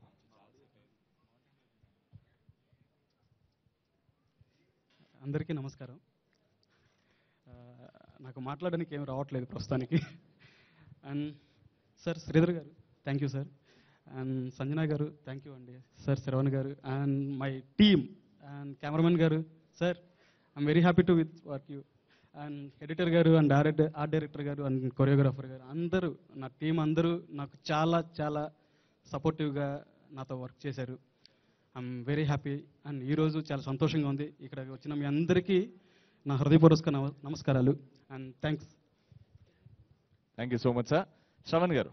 V: అందరికీ నమస్కారం ఆ, నాకు మాట్లాడడానికి ఏం రావట్లేదు ప్రస్తుతానికి and sir Sridhar garu thank you sir and Sanjana garu thank you అండి sir Shravan garu and my team and cameraman garu sir I'm very happy to with work you and editor garu and director art director garu and choreographer garu అందరూ నా టీం అందరూ నాకు చాలా చాలా సపోర్టివ్గా నాతో work చేశారు ఐఎమ్ వెరీ హ్యాపీ అండ్ ఈరోజు చాలా సంతోషంగా ఉంది ఇక్కడ వచ్చిన మీ అందరికీ నా హృదయపూర్వక నమ- నమస్కారాలు and thanks
A: thank you so much sir Shravan garu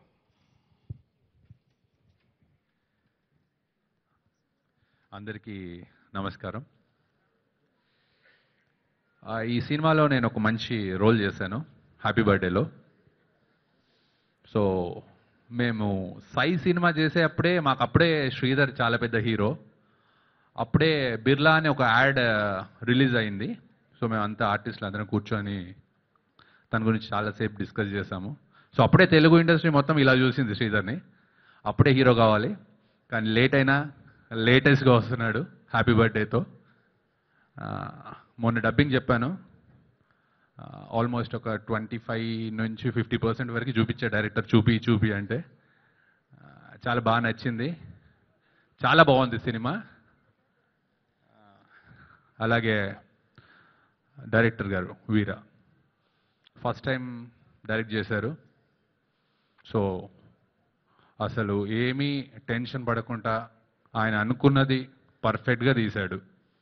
J: అందరికీ నమస్కారం ఆ, ఈ సినిమాలో నేను ఒక మంచి రోల్ చేశాను హ్యాపీ బర్త్డేలో సో మేము సై సినిమా చేసే అప్పుడే మాకు అప్పుడే శ్రీధర్ చాలా పెద్ద హీరో అప్పుడే బిర్లా అనే ఒక యాడ్ రిలీజ్ అయింది సో మేము అంతా ఆర్టిస్టులు అందరం కూర్చొని తన గురించి చాలాసేపు డిస్కస్ చేశాము సో అప్పుడే తెలుగు ఇండస్ట్రీ మొత్తం ఇలా చూసింది శ్రీధర్ని అప్పుడే హీరో కావాలి కానీ లేట్ అయినా లేటెస్ట్గా వస్తున్నాడు హ్యాపీ బర్త్డేతో మొన్న డబ్బింగ్ చెప్పాను ఆల్మోస్ట్ ఒక ట్వంటీ ఫైవ్ నుంచి ఫిఫ్టీ పర్సెంట్ వరకు చూపించే డైరెక్టర్ చూపి చూపి అంటే ఆ, చాలా బాగా నచ్చింది చాలా బాగుంది సినిమా ఆ, అలాగే director garu Veera first time direct చేశారు సో అసలు ఏమీ టెన్షన్ పడకుండా ఆయన అనుకున్నది పర్ఫెక్ట్గా తీశాడు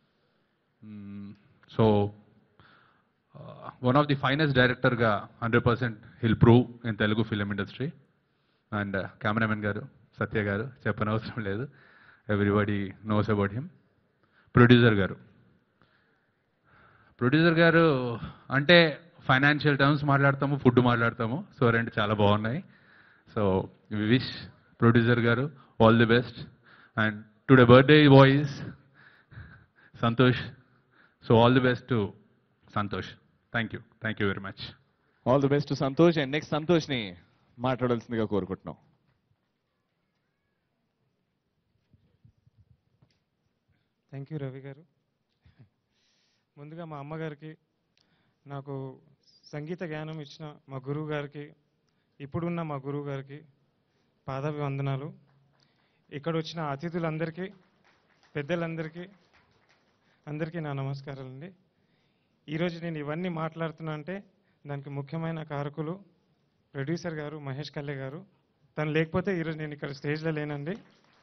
J: so one of the finest డైరెక్టర్గా hundred percent he'll prove in Telugu film industry and cameraman garu Satya garu చెప్పనవసరం లేదు everybody knows about him producer garu producer garu అంటే ఫైనాన్షియల్ టర్మ్స్ మాట్లాడతాము ఫుడ్ మాట్లాడతాము సో రెండు చాలా బాగున్నాయి so we wish producer garu all the best and today birthday boys Santosh so all the best to Santosh thank you thank you very much
A: all the best Santosh and next సంతోష్ని మాట్లాడాల్సిందిగా కోరుకుంటున్నాం
K: thank you Ravi గారు ముందుగా మా అమ్మగారికి నాకు సంగీత జ్ఞానం ఇచ్చిన మా గురువు గారికి ఇప్పుడున్న మా గురువు గారికి పాదాభివందనాలు ఇక్కడ వచ్చిన అతిథులందరికీ పెద్దలందరికీ అందరికీ నా నమస్కారాలండి ఈరోజు నేను ఇవన్నీ మాట్లాడుతున్నా అంటే దానికి ముఖ్యమైన కారకులు ప్రొడ్యూసర్ గారు మహేష్ కల్లె గారు తను లేకపోతే ఈరోజు నేను ఇక్కడ స్టేజ్లో లేనండి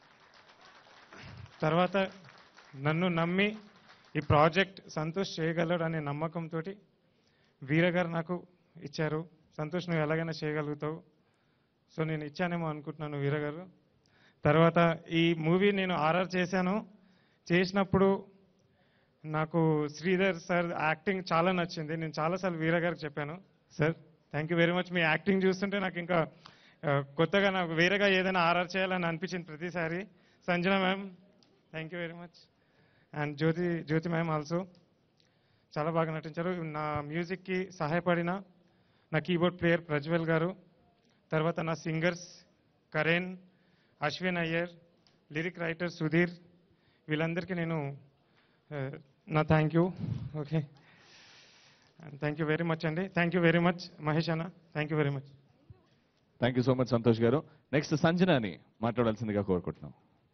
K: తర్వాత నన్ను నమ్మి ఈ ప్రాజెక్ట్ సంతోష్ చేయగలడు అనే నమ్మకంతో వీర గారు నాకు ఇచ్చారు సంతోష్ నువ్వు ఎలాగైనా చేయగలుగుతావు సో నేను ఇచ్చానేమో అనుకుంటున్నాను వీర గారు తర్వాత ఈ మూవీ నేను ఆర్ఆర్ చేశాను చేసినప్పుడు నాకు శ్రీధర్ సార్ యాక్టింగ్ చాలా నచ్చింది నేను చాలాసార్లు వీర గారికి చెప్పాను sir thank you very much మీ యాక్టింగ్ చూస్తుంటే నాకు ఇంకా ఆ, కొత్తగా నాకు వేరేగా ఏదైనా ఆర్ఆర్ చేయాలని అనిపించింది ప్రతిసారి Sanjana ma'am thank you very much and Jyothi Jyothi ma'am also చాలా బాగా నటించారు నా మ్యూజిక్కి సహాయపడిన నా కీబోర్డ్ ప్లేయర్ ప్రజ్వల్ గారు తర్వాత నా singers Karen Ashwin Iyer lyric writer Sudheer వీళ్ళందరికీ నేను ఆ, నా thank you okay thank you very much అండి thank you very much Mahesh అన్న thank you very much
A: thank you so much Santosh గారు నెక్స్ట్ సంజనాని మాట్లాడాల్సిందిగా కోరుకుంటున్నాం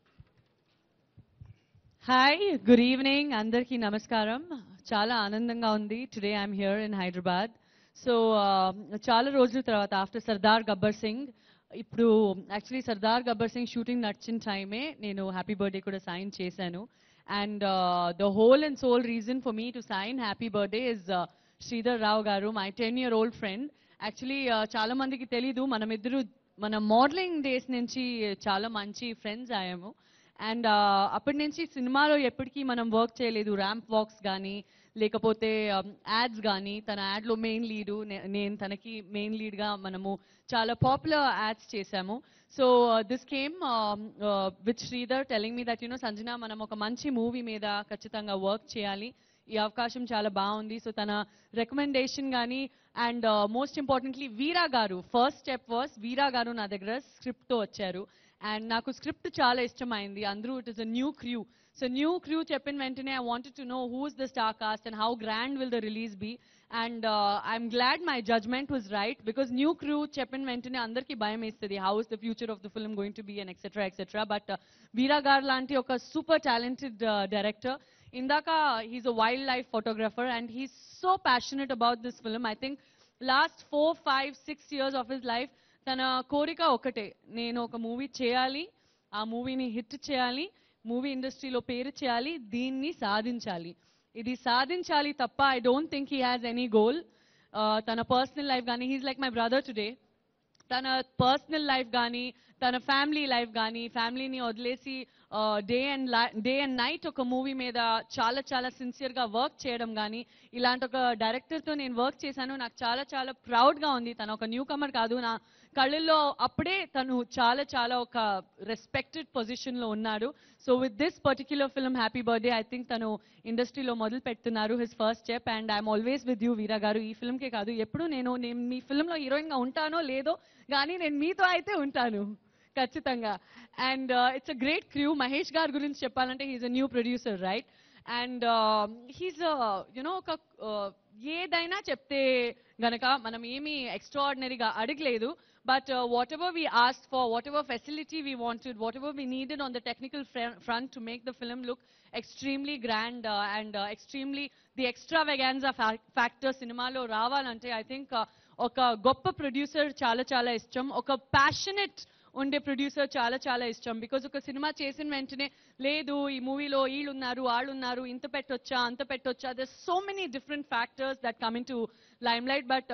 Q: హాయ్ గుడ్ ఈవినింగ్ అందరికీ నమస్కారం చాలా ఆనందంగా ఉంది today I'm here in Hyderabad so చాలా రోజుల తర్వాత ఆఫ్టర్ సర్దార్ గబ్బర్ సింగ్ ఇప్పుడు యాక్చువల్లీ సర్దార్ గబ్బర్ సింగ్ షూటింగ్ నడిచిన టైమే నేను హ్యాపీ బర్త్డే కూడా సైన్ చేశాను and the whole and soul reason for me to sign happy birthday is Sridhar Rao గారు my ten year old friend actually చాలా మందికి తెలీదు మనమిద్దరు మన మోడలింగ్ డేస్ నుంచి చాలా మంచి ఫ్రెండ్స్ అయ్యాము అండ్ అప్పటి నుంచి సినిమాలో ఎప్పటికీ మనం వర్క్ చేయలేదు ర్యాంప్ వాక్స్ కానీ లేకపోతే యాడ్స్ కానీ తన యాడ్లో మెయిన్ లీడు నేను తనకి మెయిన్ లీడ్గా మనము చాలా పాపులర్ యాడ్స్ చేశాము so this came with Sridhar telling me that you know Sanjana మనం ఒక మంచి మూవీ మీద ఖచ్చితంగా వర్క్ చేయాలి ఈ అవకాశం చాలా బాగుంది సో తన రికమెండేషన్ కానీ అండ్ మోస్ట్ ఇంపార్టెంట్లీ వీరా గారు ఫస్ట్ స్టెప్ వాస్ వీరా గారు నా దగ్గర స్క్రిప్ట్తో వచ్చారు అండ్ నాకు స్క్రిప్ట్ చాలా ఇష్టమైంది అందరూ it is a new crew so new crew చెప్పిన వెంటనే I wanted to know who is the star cast and how grand will the release be and I'm glad my judgment was right because new crew చెప్పిన వెంటనే అందరికీ భయం వేస్తుంది how is the future of the film going to be and etcetera etcetera but Veera గారు లాంటి ఒక super talented director ఇందాక he's a wild life photographer and he's so passionate about this film I think last four five six years of his life తన కోరిక ఒకటే నేను ఒక movie చేయాలి ఆ మూవీని హిట్ చేయాలి మూవీ ఇండస్ట్రీలో పేరు చేయాలి దీన్ని సాధించాలి ఇది సాధించాలి తప్ప I don't think he has any goal తన పర్సనల్ లైఫ్ కానీ he's like my brother today తన పర్సనల్ లైఫ్ కానీ తన ఫ్యామిలీ లైఫ్ కానీ ఫ్యామిలీని వదిలేసి day and day and night ఒక మూవీ మీద చాలా చాలా సిన్సియర్గా వర్క్ చేయడం కానీ ఇలాంటి ఒక డైరెక్టర్తో నేను వర్క్ చేశాను నాకు చాలా చాలా ప్రౌడ్గా ఉంది తను ఒక న్యూ కమర్ కాదు నా కళ్ళల్లో అప్పుడే తను చాలా చాలా ఒక రెస్పెక్టెడ్ పొజిషన్లో ఉన్నాడు so with this particular film happy birthday I think తను ఇండస్ట్రీలో మొదలు పెడుతున్నారు his first step and I'm always with you Veera గారు ఈ ఫిల్మ్కే కాదు ఎప్పుడు నేను నేను మీ ఫిల్మ్లో హీరోయిన్గా ఉంటానో లేదో కానీ నేను మీతో అయితే ఉంటాను ఖచ్చితంగా and it's a great crew Mahesh గారి గురించి చెప్పాలంటే he's a new producer right and he's you know ఒక uh, ఏదైనా చెప్తే గనక మనం ఏమీ ఎక్స్ట్రాడినరీగా అడగలేదు but whatever we asked for whatever facility we wanted whatever we needed on the technical front to make the film look extremely grand and extremely the extravaganza factor సినిమాలో రావాలంటే I think ఒక గొప్ప producer చాలా చాలా ఇష్టం ఒక passionate ఉండే producer చాలా చాలా ఇష్టం బికాజ్ ఒక సినిమా చేసిన వెంటనే లేదు ఈ మూవీలో వీళ్ళు ఉన్నారు వాళ్ళు ఉన్నారు ఇంత పెట్టొచ్చా అంత పెట్టొచ్చా there so many different factors that coming to limelight but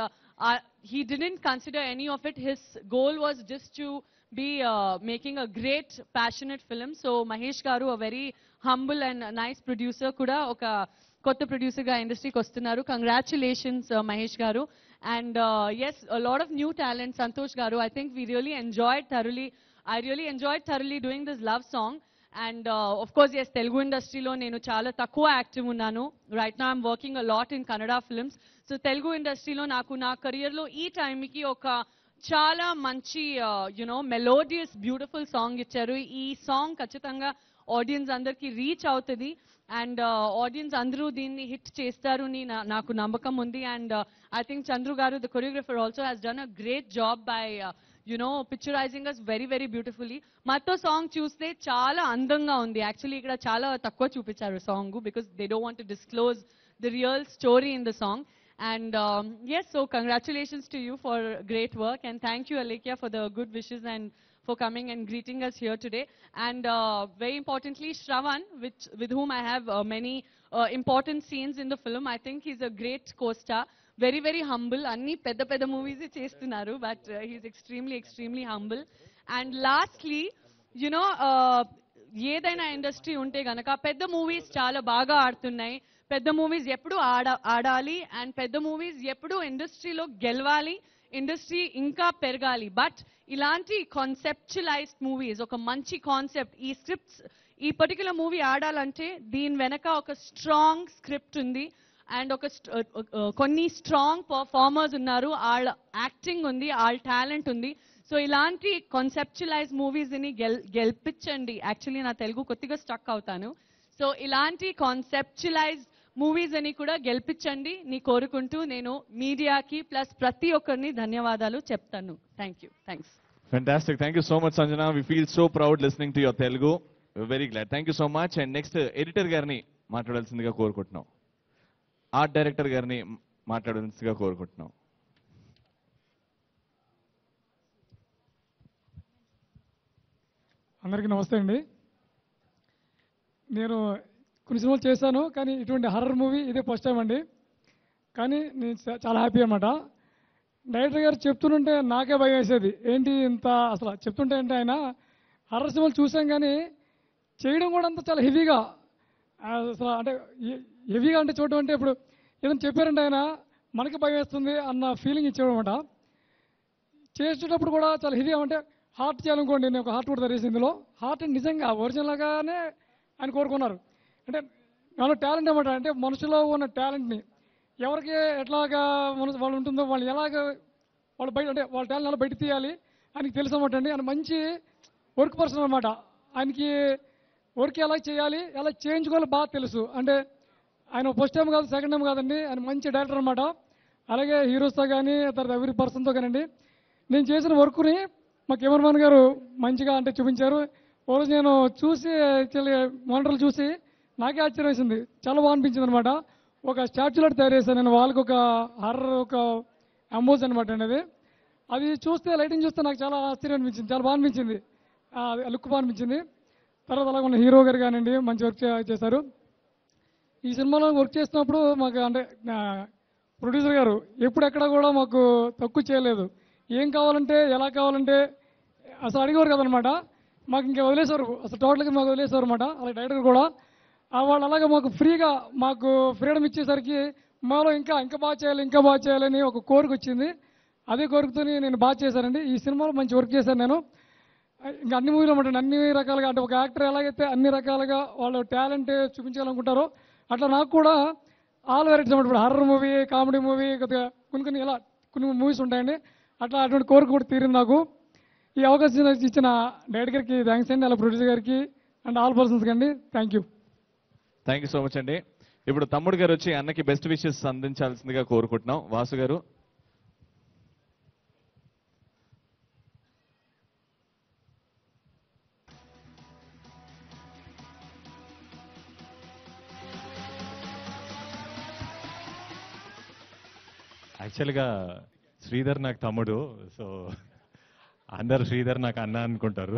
Q: he didn't consider any of it his goal was just to be making a great passionate film so Mahesh గారు a very humble and nice producer కూడా ఒక కొత్త ప్రొడ్యూసర్గా ఇండస్ట్రీకి వస్తున్నారు congratulations Mahesh గారు and as lot of new talent Santosh గారు I think we really enjoyed thoroughly I really enjoyed thoroughly doing this love song and of course as Telugu ఇండస్ట్రీలో నేను చాలా తక్కువ యాక్టివ్ ఉన్నాను రైట్ నా I'm working a lot in Kannada films so Telugu ఇండస్ట్రీలో నాకు నా కెరియర్లో ఈ టైంకి ఒక చాలా మంచి యునో మెలోడియస్ బ్యూటిఫుల్ సాంగ్ ఇచ్చారు ఈ సాంగ్ ఖచ్చితంగా ఆడియన్స్ అందరికి రీచ్ అవుతుంది అండ్ ఆడియన్స్ అందరూ దీన్ని హిట్ చేస్తారు అని నా- నాకు నమ్మకం ఉంది అండ్ ఐ థింక్ చంద్రు గారు the choreographer also has done a great job by you know picturising us very very beautifully మతో సాంగ్ చూస్తే చాలా అందంగా ఉంది యాక్చువల్లీ ఇక్కడ చాలా తక్కువ చూపించారు song because they don't want disclose the real story in the song And um, yes, so congratulations to you for great work, and thank you, Alekia, for the good wishes and for coming and greeting us here today. And uh, very importantly, Shravan, which, with whom I have uh, many uh, important scenes in the film. I think he's a great co-star. Very, very humble. అన్ని పెద్ద పెద్ద movies చేస్తున్నారు but he's extremely extremely humble and lastly you know ఏదైనా industry ఉంటే గనక పెద్ద movies చాలా బాగా ఆడుతున్నాయి పెద్ద మూవీస్ ఎప్పుడు ఆడ ఆడాలి అండ్ పెద్ద మూవీస్ ఎప్పుడు ఇండస్ట్రీలో గెలవాలి ఇండస్ట్రీ ఇంకా పెరగాలి బట్ ఇలాంటి కాన్సెప్చులైజ్డ్ మూవీస్ ఒక మంచి కాన్సెప్ట్ ఈ స్క్రిప్ట్స్ ఈ పర్టికులర్ మూవీ ఆడాలంటే దీని వెనక ఒక స్ట్రాంగ్ స్క్రిప్ట్ ఉంది అండ్ ఒక st- uh, uh, కొన్ని స్ట్రాంగ్ పర్ఫార్మర్స్ ఉన్నారు వాళ్ళ యాక్టింగ్ ఉంది వాళ్ళ టాలెంట్ ఉంది సో ఇలాంటి కాన్సెప్చులైజ్ మూవీస్ ని గెల్ గెలిపించండి యాక్చువల్లీ నా తెలుగు కొద్దిగా స్టక్ అవుతాను సో ఇలాంటి కాన్సెప్చులైజ్ మూవీస్ అని కూడా గెలిపించండి ని కోరుకుంటూ నేను మీడియాకి ప్లస్ ప్రతి ఒక్కరిని ధన్యవాదాలు చెప్తాను thank you thanks
A: Fantastic. Thank you so much, Sanjana. We feel so proud listening to your Telugu. We're very glad. Thank you so much. And next, editor గారిని మాట్లాడాల్సిందిగా కోరుకుంటున్నాం ఆర్ట్ డైరెక్టర్ గారిని మాట్లాడాల్సిందిగా కోరుకుంటున్నాం
L: అందరికీ నమస్తే అండి నేను కొన్ని సినిమాలు చేశాను కానీ ఇటువంటి హర్రర్ మూవీ ఇదే ఫస్ట్ టైం అండి కానీ నేను చా- చాలా హ్యాపీ అనమాట డైరెక్టర్ గారు చెప్తుంటే నాకే భయం వేసేది ఏంటి ఇంత అసలు చెప్తుంటే అంటే ఆయన హర్రర్ సినిమాలు చూసాం కానీ చేయడం కూడా అంత చాలా హెవీగా అసలు అంటే హెవీగా అంటే చూడడం అంటే ఇప్పుడు ఏదైనా చెప్పారంటే ఆయన మనకి భయం వేస్తుంది అన్న ఫీలింగ్ ఇచ్చాడు అనమాట చేసేటప్పుడు కూడా చాలా హెవీగా అంటే హార్ట్ చేయాలనుకోండి నేను ఒక హార్ట్ కూడా తరేసి ఇందులో హార్ట్ నిజంగా ఒరిజినల్గానే ఆయన కోరుకున్నారు అంటే నాలో టాలెంట్ అనమాట అంటే మనుషులో ఉన్న టాలెంట్ని ఎవరికి ఎట్లాగా మన వాళ్ళు ఉంటుందో వాళ్ళు ఎలాగ వాళ్ళు బయట అంటే వాళ్ళ టాలెంట్ ఎలా బయట తీయాలి ఆయనకి తెలుసు అనమాట అండి ఆయన మంచి వర్క్ పర్సన్ అనమాట ఆయనకి వర్క్ ఎలా చేయాలి ఎలా చేయించుకోవాలో బాగా తెలుసు అంటే ఆయన ఫస్ట్ టైం కాదు సెకండ్ టైం కాదండి ఆయన మంచి డైరెక్టర్ అనమాట అలాగే హీరోస్తో కానీ తర్వాత ఎవరి పర్సన్తో కానివ్వండి నేను చేసిన వర్క్ని మా కెమెరామెన్ గారు మంచిగా అంటే చూపించారు ఓ రోజు నేను చూసి యాక్చువల్లీ మానిటర్లు చూసి నాకే ఆశ్చర్యం వేసింది చాలా బాగా అనిపించింది అనమాట ఒక స్టాచ్యూ లాంటి తయారు చేశాను నేను వాళ్ళకి ఒక హర్రర్ ఒక అంబోజ్ అనమాట అండి అది అది చూస్తే లైటింగ్ చూస్తే నాకు చాలా ఆశ్చర్యం అనిపించింది చాలా బాగా అనిపించింది లుక్ బాగా అనిపించింది తర్వాత అలాగే ఉన్న హీరో గారు కానివ్వండి మంచి వర్క్ చేశారు ఈ సినిమాలో వర్క్ చేస్తున్నప్పుడు మాకు అంటే ప్రొడ్యూసర్ గారు ఎప్పుడు ఎక్కడ కూడా మాకు తక్కువ చేయలేదు ఏం కావాలంటే ఎలా కావాలంటే అసలు అడిగేవారు కదనమాట మాకు ఇంకా వదిలేశారు అసలు టోటల్గా మాకు వదిలేశారు అనమాట అలా డైరెక్టర్ కూడా ఆ వాళ్ళు అలాగే మాకు ఫ్రీగా మాకు ఫ్రీడమ్ ఇచ్చేసరికి మాలో ఇంకా ఇంకా బాగా చేయాలి ఇంకా బాగా చేయాలని ఒక కోరిక వచ్చింది అదే కోరికతో నేను బాగా చేశానండి ఈ సినిమాలో మంచి వర్క్ చేశాను నేను ఇంకా అన్ని మూవీలు ఉంటాను అన్ని రకాలుగా అంటే ఒక యాక్టర్ ఎలాగైతే అన్ని రకాలుగా వాళ్ళు టాలెంట్ చూపించాలనుకుంటారో అట్లా నాకు కూడా ఆల్ వెరైటీస్ అనమాట ఇప్పుడు హర్రర్ మూవీ కామెడీ మూవీ కొద్దిగా కొన్ని కొన్ని ఇలా కొన్ని మూవీస్ ఉంటాయండి అట్లా అటువంటి కోరిక కూడా తీరింది నాకు ఈ అవకాశం ఇచ్చిన డైరెక్టర్ గారికి థ్యాంక్స్ అండి అలా ప్రొడ్యూసర్ గారికి అండ్ ఆల్ పర్సన్స్కి అండి thank you
A: thank you so much అండి ఇప్పుడు తమ్ముడు గారు వచ్చి అన్నకి బెస్ట్ విషెస్ అందించాల్సిందిగా కోరుకుంటున్నాం వాసు గారు
M: యాక్చువల్గా శ్రీధర్ నాకు తమ్ముడు సో అందరు శ్రీధర్ నాకు అన్న అనుకుంటారు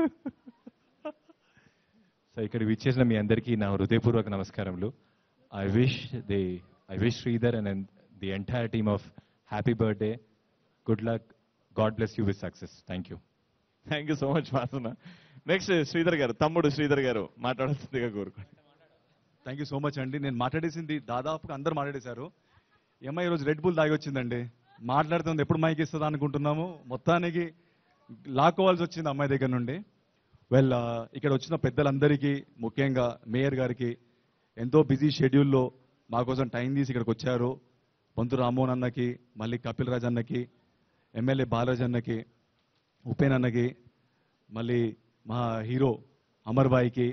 M: సో ఇక్కడ విచ్చేసిన మీ అందరికీ నా హృదయపూర్వక నమస్కారములు I wish the I wish Sridhar and the entire team of happy birthday good luck God bless you with success thank you
A: thank you so much వాసన నెక్స్ట్ శ్రీధర్ గారు తమ్ముడు శ్రీధర్ గారు మాట్లాడాల్సిందిగా కోరుకోండి
P: థ్యాంక్ యూ సో మచ్ అండి నేను మాట్లాడేసింది దాదాపుగా అందరు మాట్లాడేశారు ఈ అమ్మాయి ఈరోజు రెడ్ బుల్ తాగి వచ్చిందండి మాట్లాడుతుంది ఎప్పుడు మైక్ ఇస్తుందా అనుకుంటున్నాము మొత్తానికి లాక్కోవాల్సి వచ్చింది అమ్మాయి దగ్గర నుండి వెల్ ఇక్కడ వచ్చిన పెద్దలందరికీ ముఖ్యంగా మేయర్ గారికి ఎంతో బిజీ షెడ్యూల్లో మా కోసం టైం తీసి ఇక్కడికి వచ్చారు పొంతు రామ్మోహన్ అన్నకి మళ్ళీ కపిల్ రాజ్ అన్నకి ఎమ్మెల్యే బాలరాజ్ అన్నకి ఉపేన్ అన్నకి మళ్ళీ మా హీరో అమర్ బాయ్కి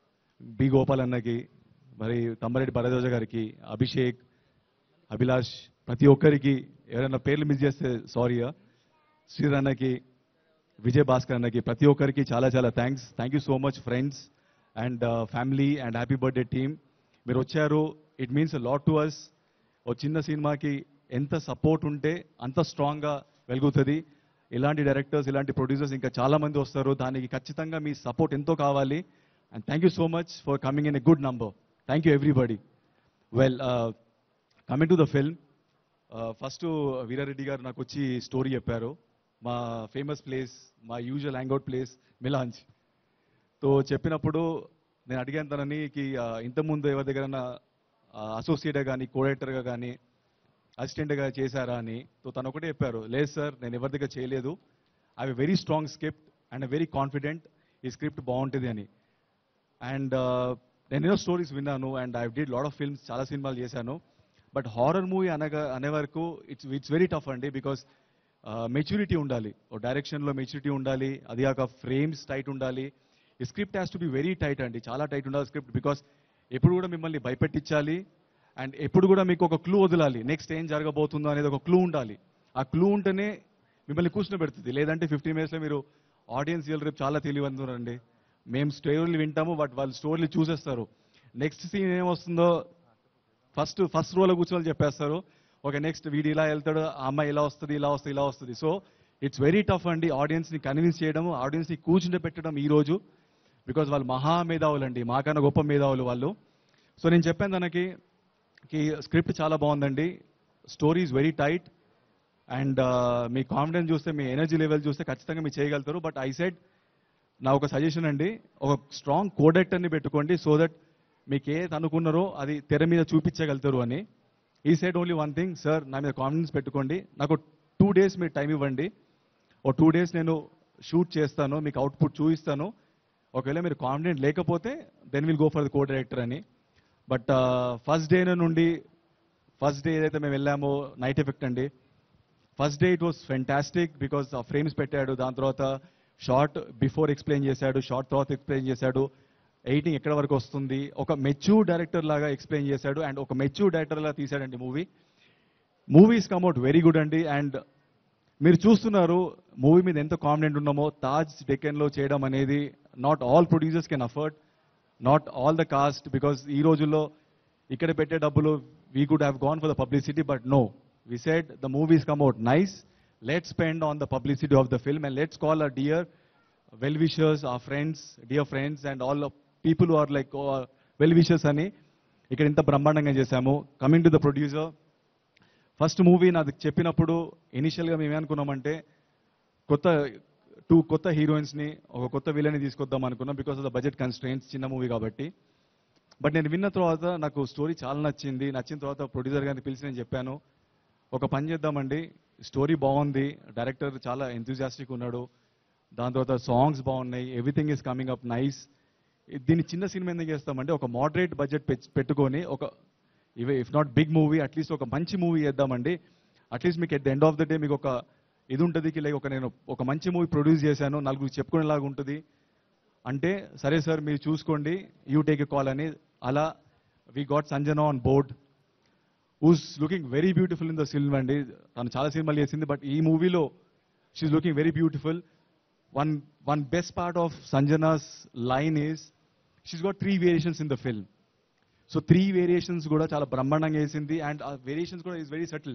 P: బి గోపాల్ అన్నకి మరి తమ్మారెడ్డి భరద్వాజ గారికి అభిషేక్ అభిలాష్ ప్రతి ఒక్కరికి ఎవరైనా పేర్లు మిస్ చేస్తే సారీ శ్రీధర్ అన్నకి విజయ్ భాస్కర్ అన్నకి ప్రతి ఒక్కరికి చాలా చాలా thanks thank you so much friends and family and happy birthday team మీరు వచ్చారు it means lot to us ఓ చిన్న సినిమాకి ఎంత సపోర్ట్ ఉంటే అంత స్ట్రాంగ్గా వెలుగుతుంది ఇలాంటి డైరెక్టర్స్ ఇలాంటి ప్రొడ్యూసర్స్ ఇంకా చాలా మంది వస్తారు దానికి ఖచ్చితంగా మీ సపోర్ట్ ఎంతో కావాలి and thank you so much for coming in a good number thank you everybody welcoming to the film first Veera Reddy గారు నాకు వచ్చి స్టోరీ చెప్పారు మా ఫేమస్ ప్లేస్ మా యూజువల్ హ్యాంగ్అవుట్ ప్లేస్ మిలాంజ్ తో చెప్పినప్పుడు నేను అడిగాను తనని కి ఆ, ఇంతకుముందు ఎవరి దగ్గర అసోసియేట్గా కానీ కోడైరెక్టర్గా కానీ అసిస్టెంట్గా చేశారా అని సో తను ఒకటే చెప్పారు లేదు సార్ నేను ఎవరి దగ్గర చేయలేదు I very strong script and very confident ఈ స్క్రిప్ట్ బాగుంటుంది అని అండ్ నేను ఎన్నో స్టోరీస్ విన్నాను and I did lot of films చాలా సినిమాలు చేశాను బట్ హారర్ మూవీ అనగా అనే వరకు ఇట్స్ ఇట్స్ వెరీ టఫ్ అండి బికాస్ మెచ్యూరిటీ ఉండాలి ఓ డైరెక్షన్లో మెచ్యూరిటీ ఉండాలి అది కాక ఫ్రేమ్స్ టైట్ ఉండాలి ఈ script has to be very tight అండి చాలా టైట్ ఉండాలి స్క్రిప్ట్ బికాస్ ఎప్పుడు కూడా మిమ్మల్ని భయపెట్టించాలి అండ్ ఎప్పుడు కూడా మీకు ఒక క్లూ వదలాలి నెక్స్ట్ ఏం జరగబోతుందో అనేది ఒక క్లూ ఉండాలి ఆ క్లూ ఉంటేనే మిమ్మల్ని కూర్చుని పెడుతుంది లేదంటే ఫిఫ్టీన్ మినిట్స్లో మీరు ఆడియన్స్ వీళ్ళు రేపు చాలా తెలియవంతురండి మేము స్టోరీలు వింటాము బట్ వాళ్ళు స్టోరీలు చూసేస్తారు నెక్స్ట్ సీన్ ఏమొస్తుందో ఫస్ట్ ఫస్ట్ రోలో కూర్చొని చెప్పేస్తారు ఓకే నెక్స్ట్ వీడు ఇలా వెళ్తాడు ఆ అమ్మాయి ఇలా వస్తుంది ఇలా వస్తుంది ఇలా వస్తుంది సో ఇట్స్ వెరీ టఫ్ అండి ఆడియన్స్ని కన్విన్స్ చేయడం ఆడియన్స్ని కూర్చుంటే పెట్టడం ఈ రోజు బికాజ్ వాళ్ళు మహా మేధావులు అండి మాకన్నా గొప్ప మేధావులు వాళ్ళు సో నేను చెప్పాను తనకి కి స్క్రిప్ట్ చాలా బాగుందండి story is very tight and మీ కాన్ఫిడెన్స్ చూస్తే మీ ఎనర్జీ లెవెల్ చూస్తే ఖచ్చితంగా మీరు చేయగలుగుతారు బట్ ఐ సెడ్ నా ఒక సజెషన్ అండి ఒక స్ట్రాంగ్ కోడెక్టర్ని పెట్టుకోండి సో దట్ మీకు ఏది అనుకున్నారో అది తెర మీద చూపించగలుగుతారు అని ఈ side only one thing sir నా మీద కాన్ఫిడెన్స్ పెట్టుకోండి నాకు టూ డేస్ మీరు టైం ఇవ్వండి ఓ టూ డేస్ నేను షూట్ చేస్తాను మీకు అవుట్పుట్ చూపిస్తాను ఒకవేళ మీరు కాన్ఫిడెంట్ లేకపోతే then will go for the co director అని బట్ ఫస్ట్ డే నుండి ఫస్ట్ డే ఏదైతే మేము వెళ్ళామో నైట్ ఎఫెక్ట్ అండి first day it was fantastic because ఆ ఫ్రేమ్స్ పెట్టాడు దాని తర్వాత షార్ట్ బిఫోర్ ఎక్స్ప్లెయిన్ చేశాడు షార్ట్ తర్వాత ఎక్స్ప్లెయిన్ చేశాడు ఎయిటింగ్ ఎక్కడ వరకు వస్తుంది ఒక మెచ్యూర్ డైరెక్టర్ లాగా ఎక్స్ప్లెయిన్ చేశాడు అండ్ ఒక మెచ్యూర్ డైరెక్టర్ లాగా తీశాడండి movie movies come out very good అండి అండ్ మీరు చూస్తున్నారు మూవీ మీద ఎంత కాన్ఫిడెంట్ ఉన్నామో తాజ్ డెకెన్లో చేయడం అనేది not all producers can afford not all the cost because ఈ రోజుల్లో ఇక్కడ పెట్టే డబ్బులు we could have gone for the publicity but no we said the movies come out nice let spend on the publicity of the film and let's call a dear well wishers ఆ friends dear friends and all people are like well wishers అని ఇక్కడ ఇంత బ్రహ్మాండంగా చేశాము coming to the producer first movie నాకు చెప్పినప్పుడు ఇనిషియల్గా మేము ఏమనుకున్నామంటే కొత్త టూ కొత్త హీరోయిన్స్ని ఒక కొత్త విలన్ని తీసుకొద్దాం అనుకున్నాం because of the budget constraints చిన్న మూవీ కాబట్టి బట్ నేను విన్న తర్వాత నాకు స్టోరీ చాలా నచ్చింది నచ్చిన తర్వాత ప్రొడ్యూసర్ గారిని పిలిచి నేను చెప్పాను ఒక పని చేద్దామండి స్టోరీ బాగుంది డైరెక్టర్ చాలా ఎంతూజియాస్టిక్ ఉన్నాడు దాని తర్వాత సాంగ్స్ బాగున్నాయి everything is coming up nice దీన్ని చిన్న సినిమా ఎందుకు చేస్తామంటే ఒక మోడరేట్ బడ్జెట్ పెట్టుకొని ఒక ఇవే if not big movie at least ఒక మంచి మూవీ చేద్దామండి అట్లీస్ట్ మీకు at the end of the day మీకు ఒక ఇది ఉంటుంది లైక్ ఒక నేను ఒక మంచి మూవీ ప్రొడ్యూస్ చేశాను నలుగురు చెప్పుకునేలాగా ఉంటుంది అంటే సరే సార్ మీరు చూసుకోండి యూ టేక్ ఎ కాల్ అని అలా we got Sanjana on board who's looking very beautiful in the film అండి తను చాలా సినిమాలు చేసింది బట్ ఈ మూవీలో she's looking very beautiful one one best part of Sanjana's line is she's got three variations in the film so three variations కూడా చాలా బ్రహ్మాండంగా వేసింది అండ్ ఆ వేరియేషన్స్ కూడా ఈజ్ వెరీ సటిల్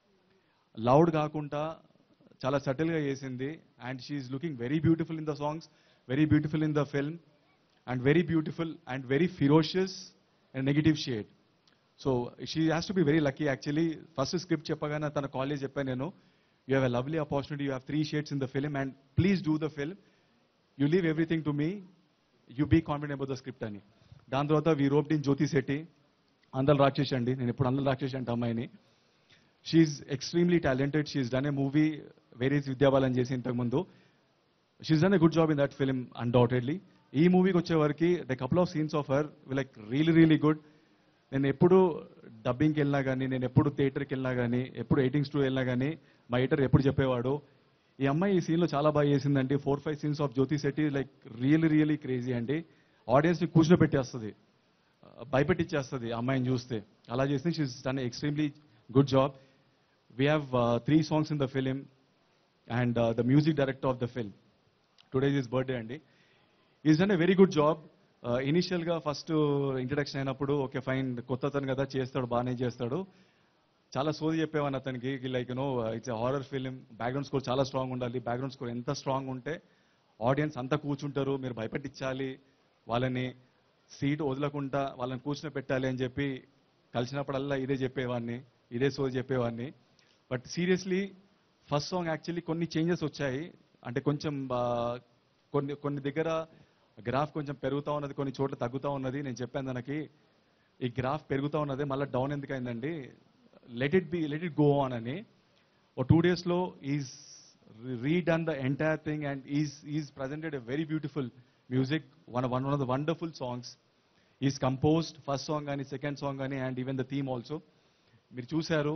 P: లౌడ్ కాకుండా చాలా సటిల్గా చేసింది and she's looking very beautiful in the songs very beautiful in the film and very beautiful and very ferocious and negative shade so she has to be very lucky actually first script చెప్పగానే తన college చెప్పాను నేను you have a lovely opportunity you have three shades in the film and please do the film you leave everything to me you be confident about the script అని దాని తర్వాత we roped in Jyothi Shetty అందరు రాక్షసి అండి నేను ఎప్పుడు అందరు రాక్షసి అంటే అమ్మాయిని she's extremely talented she's done a movie whereas Vidya Balan చేసి ఇంతకుముందు she's done a good job in that film undoubtedly ఈ మూవీకి వచ్చేవరకు the couple of scenes of her like really really good నేను ఎప్పుడు డబ్బింగ్కి వెళ్ళినా కానీ నేను ఎప్పుడు థియేటర్కి వెళ్ళినా కానీ ఎప్పుడు ఎయిటింగ్ స్టూ వెళ్ళినా కానీ మా ఎయిటర్ ఎప్పుడు చెప్పేవాడు ఈ అమ్మాయి ఈ సీన్లో చాలా బాగా చేసిందండి four five scenes of Jyothi Shetty like really really crazy అండి ఆడియన్స్ని కూర్చుని పెట్టేస్తుంది భయపెట్టిచ్చేస్తుంది అమ్మాయిని చూస్తే అలా చేసి she's done extremely good job we have three songs in the film and the music director of the film today is birthday అండి is done a very good job ఇనిషియల్గా ఫస్ట్ ఇంట్రడక్షన్ అయినప్పుడు ఓకే ఫైన్ కొత్త అతను కదా చేస్తాడు బాగానే చేస్తాడు చాలా సోది చెప్పేవాను అతనికి like no it's horror film background score చాలా స్ట్రాంగ్ ఉండాలి బ్యాక్గ్రౌండ్ స్కోర్ ఎంత స్ట్రాంగ్ ఉంటే ఆడియన్స్ అంతా కూర్చుంటారు మీరు భయపెట్టించాలి వాళ్ళని సీట్ వదలకుండా వాళ్ళని కూర్చుని పెట్టాలి అని చెప్పి కలిసినప్పుడల్లా ఇదే చెప్పేవాడిని ఇదే సోది చెప్పేవాడిని but seriously first song actually కొన్ని చేంజెస్ వచ్చాయి అంటే కొంచెం ఆ, కొన్ని కొన్ని దగ్గర గ్రాఫ్ కొంచెం పెరుగుతూ ఉన్నది కొన్ని చోట్ల తగ్గుతూ ఉన్నది నేను చెప్పాను తనకి ఈ గ్రాఫ్ పెరుగుతూ ఉన్నది మళ్ళీ డౌన్ ఎందుకు అయిందండి let it be let it go on అని ఓ టూ డేస్లో is redone the entire thing and is is presented a very beautiful music one one one of the wonderful songs is composed first song కానీ second song కానీ and even the theme also మీరు చూశారు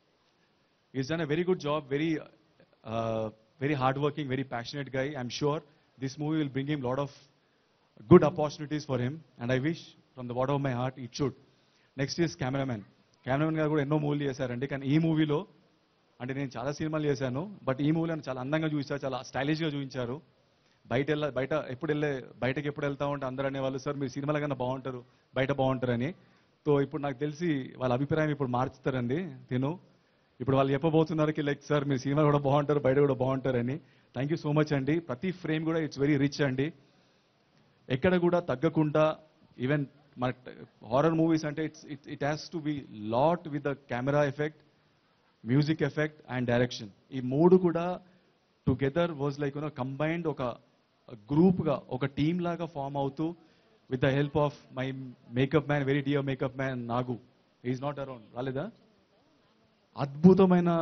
P: is done a very good job very very hard working very passionate guy I'm sure this movie will bring him lord of good opportunities for him and I wish from the bottom of my heart it should. Next is cameraman cameraman గారు కూడా ఎన్నో మూవీలు చేశారండి కానీ ఈ మూవీలో అంటే నేను చాలా సినిమాలు చేశాను బట్ ఈ మూవీలో చాలా అందంగా చూపించారు చాలా స్టైలిష్గా చూపించారు బయట వెళ్ళ బయట ఎప్పుడు వెళ్ళే బయటకి ఎప్పుడు వెళ్తా ఉంటే అందరూ అనేవాళ్ళు సార్ మీరు సినిమాల కన్నా బాగుంటారు బయట బాగుంటారని సో ఇప్పుడు నాకు తెలిసి వాళ్ళ అభిప్రాయం ఇప్పుడు మార్చుతారండి తిను ఇప్పుడు వాళ్ళు చెప్పబోతున్నారు లైక్ సార్ మీరు సినిమా కూడా బాగుంటారు బయట కూడా బాగుంటారని థ్యాంక్ యూ సో మచ్ అండి ప్రతి ఫ్రేమ్ కూడా ఇట్స్ వెరీ రిచ్ అండి ఎక్కడ కూడా తగ్గకుండా ఈవెన్ మన హారర్ మూవీస్ అంటే it's it it has to be lot with the camera effect music effect and direction ఈ మూడు కూడా together was like you know combined ఒక గ్రూప్గా ఒక టీమ్ లాగా ఫామ్ అవుతూ with the help of my makeup man very dear makeup man Nagu is not around రాలేదా అద్భుతమైన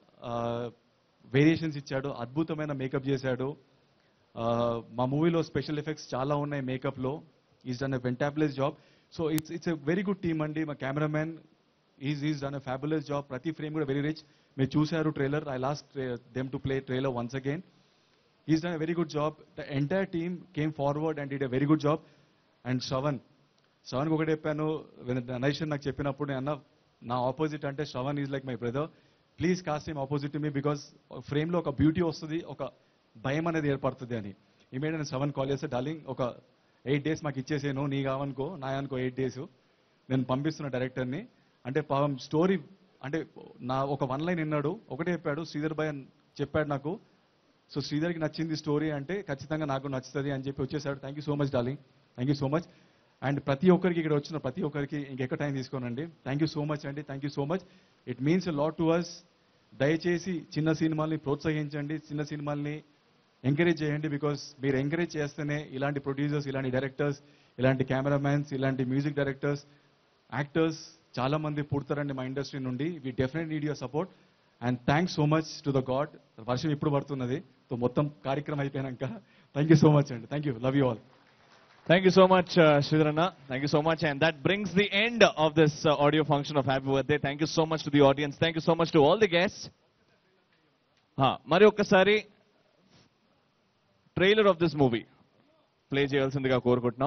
P: వేరియేషన్స్ ఇచ్చాడు అద్భుతమైన మేకప్ చేశాడు ఆ, మా మూవీలో స్పెషల్ ఎఫెక్ట్స్ చాలా ఉన్నాయి మేకప్లో is done a fantabulous job so it's it's a very good team అండి మా cameraman is is done a fabulous job ప్రతి ఫ్రేమ్ కూడా వెరీ రిచ్ మీరు చూశారు trailer I lost them to play trailer once again is done a very good job the entire team came forward and it a very good job and Shravan శ్రవణ్కి ఒకటి చెప్పాను నైషన్ నాకు చెప్పినప్పుడు నేను అన్న నా ఆపోజిట్ అంటే Shravan is like my brother please cast ఏం ఆపోజిట్ మీ బికాస్ ఫ్రేమ్లో ఒక బ్యూటీ వస్తుంది ఒక భయం అనేది ఏర్పడుతుంది అని ఇమీడియట్ నేను శ్రవణ్ కాల్ చేస్తే డార్లింగ్ ఒక ఎయిట్ డేస్ మాకు ఇచ్చేసాను నీ కావనుకో నా అనుకో ఎయిట్ డేస్ నేను పంపిస్తున్న డైరెక్టర్ని అంటే పాపం స్టోరీ అంటే నా ఒక వన్ లైన్ విన్నాడు ఒకటే చెప్పాడు శ్రీధర్ భాయ్ అని చెప్పాడు నాకు సో శ్రీధర్కి నచ్చింది స్టోరీ అంటే ఖచ్చితంగా నాకు నచ్చుతుంది అని చెప్పి వచ్చేసాడు thank you so much darling thank you so much and ప్రతి ఒక్కరికి ఇక్కడ వచ్చిన ప్రతి ఒక్కరికి ఇంకెక్కడ టైం తీసుకోనండి థ్యాంక్ యూ సో మచ్ అండి thank you so much it means lot to us దయచేసి చిన్న సినిమాల్ని ప్రోత్సహించండి చిన్న సినిమాల్ని ఎంకరేజ్ చేయండి బికాస్ మీరు ఎంకరేజ్ చేస్తేనే ఇలాంటి ప్రొడ్యూసర్స్ ఇలాంటి డైరెక్టర్స్ ఇలాంటి కెమెరామ్యాన్స్ ఇలాంటి మ్యూజిక్ డైరెక్టర్స్ యాక్టర్స్ చాలా మంది పుడతారండి మా ఇండస్ట్రీ నుండి we definite need your support and thanks so much to the god వర్షం ఇప్పుడు పడుతున్నది సో మొత్తం కార్యక్రమం అయిపోయాక థ్యాంక్ యూ సో మచ్ అండి thank you love you all
A: Thank you so much, uh, Sridharana. Thank you so much. And that brings the end of this uh, audio function of Happy Birthday. Thank you so much to the audience. Thank you so much to all the guests. Ha, మరి ఒక్కసారి trailer of this movie play చేయాల్సిందిగా కోరుకుంటున్నాం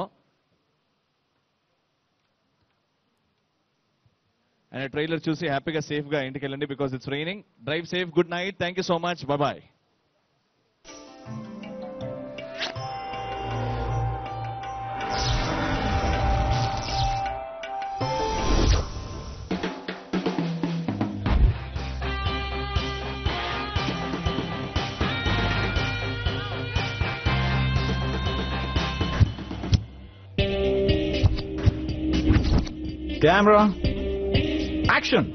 A: and trailer చూసి హ్యాపీగా safe గా ఇంటికి వెళ్ళండి because it's raining drive safe good night thank you so much bye bye
U: camera action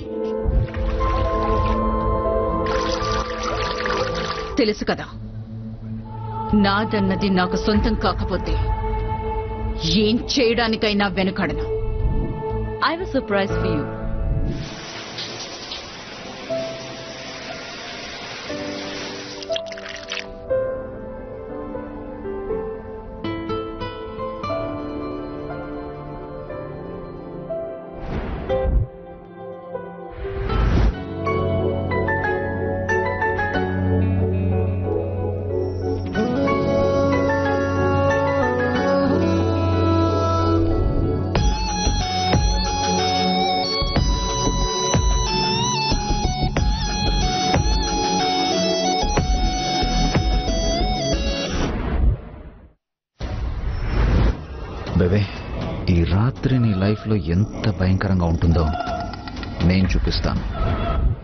T: తెలుసు కదా నాదన్నది నాకు సొంతం కాకపోతే ఏం చేయడానికైనా వెనుకడను I was surprise for you
U: baby ఈ రాత్రి నీ లైఫ్లో ఎంత భయంకరంగా ఉంటుందో నేను చూపిస్తాను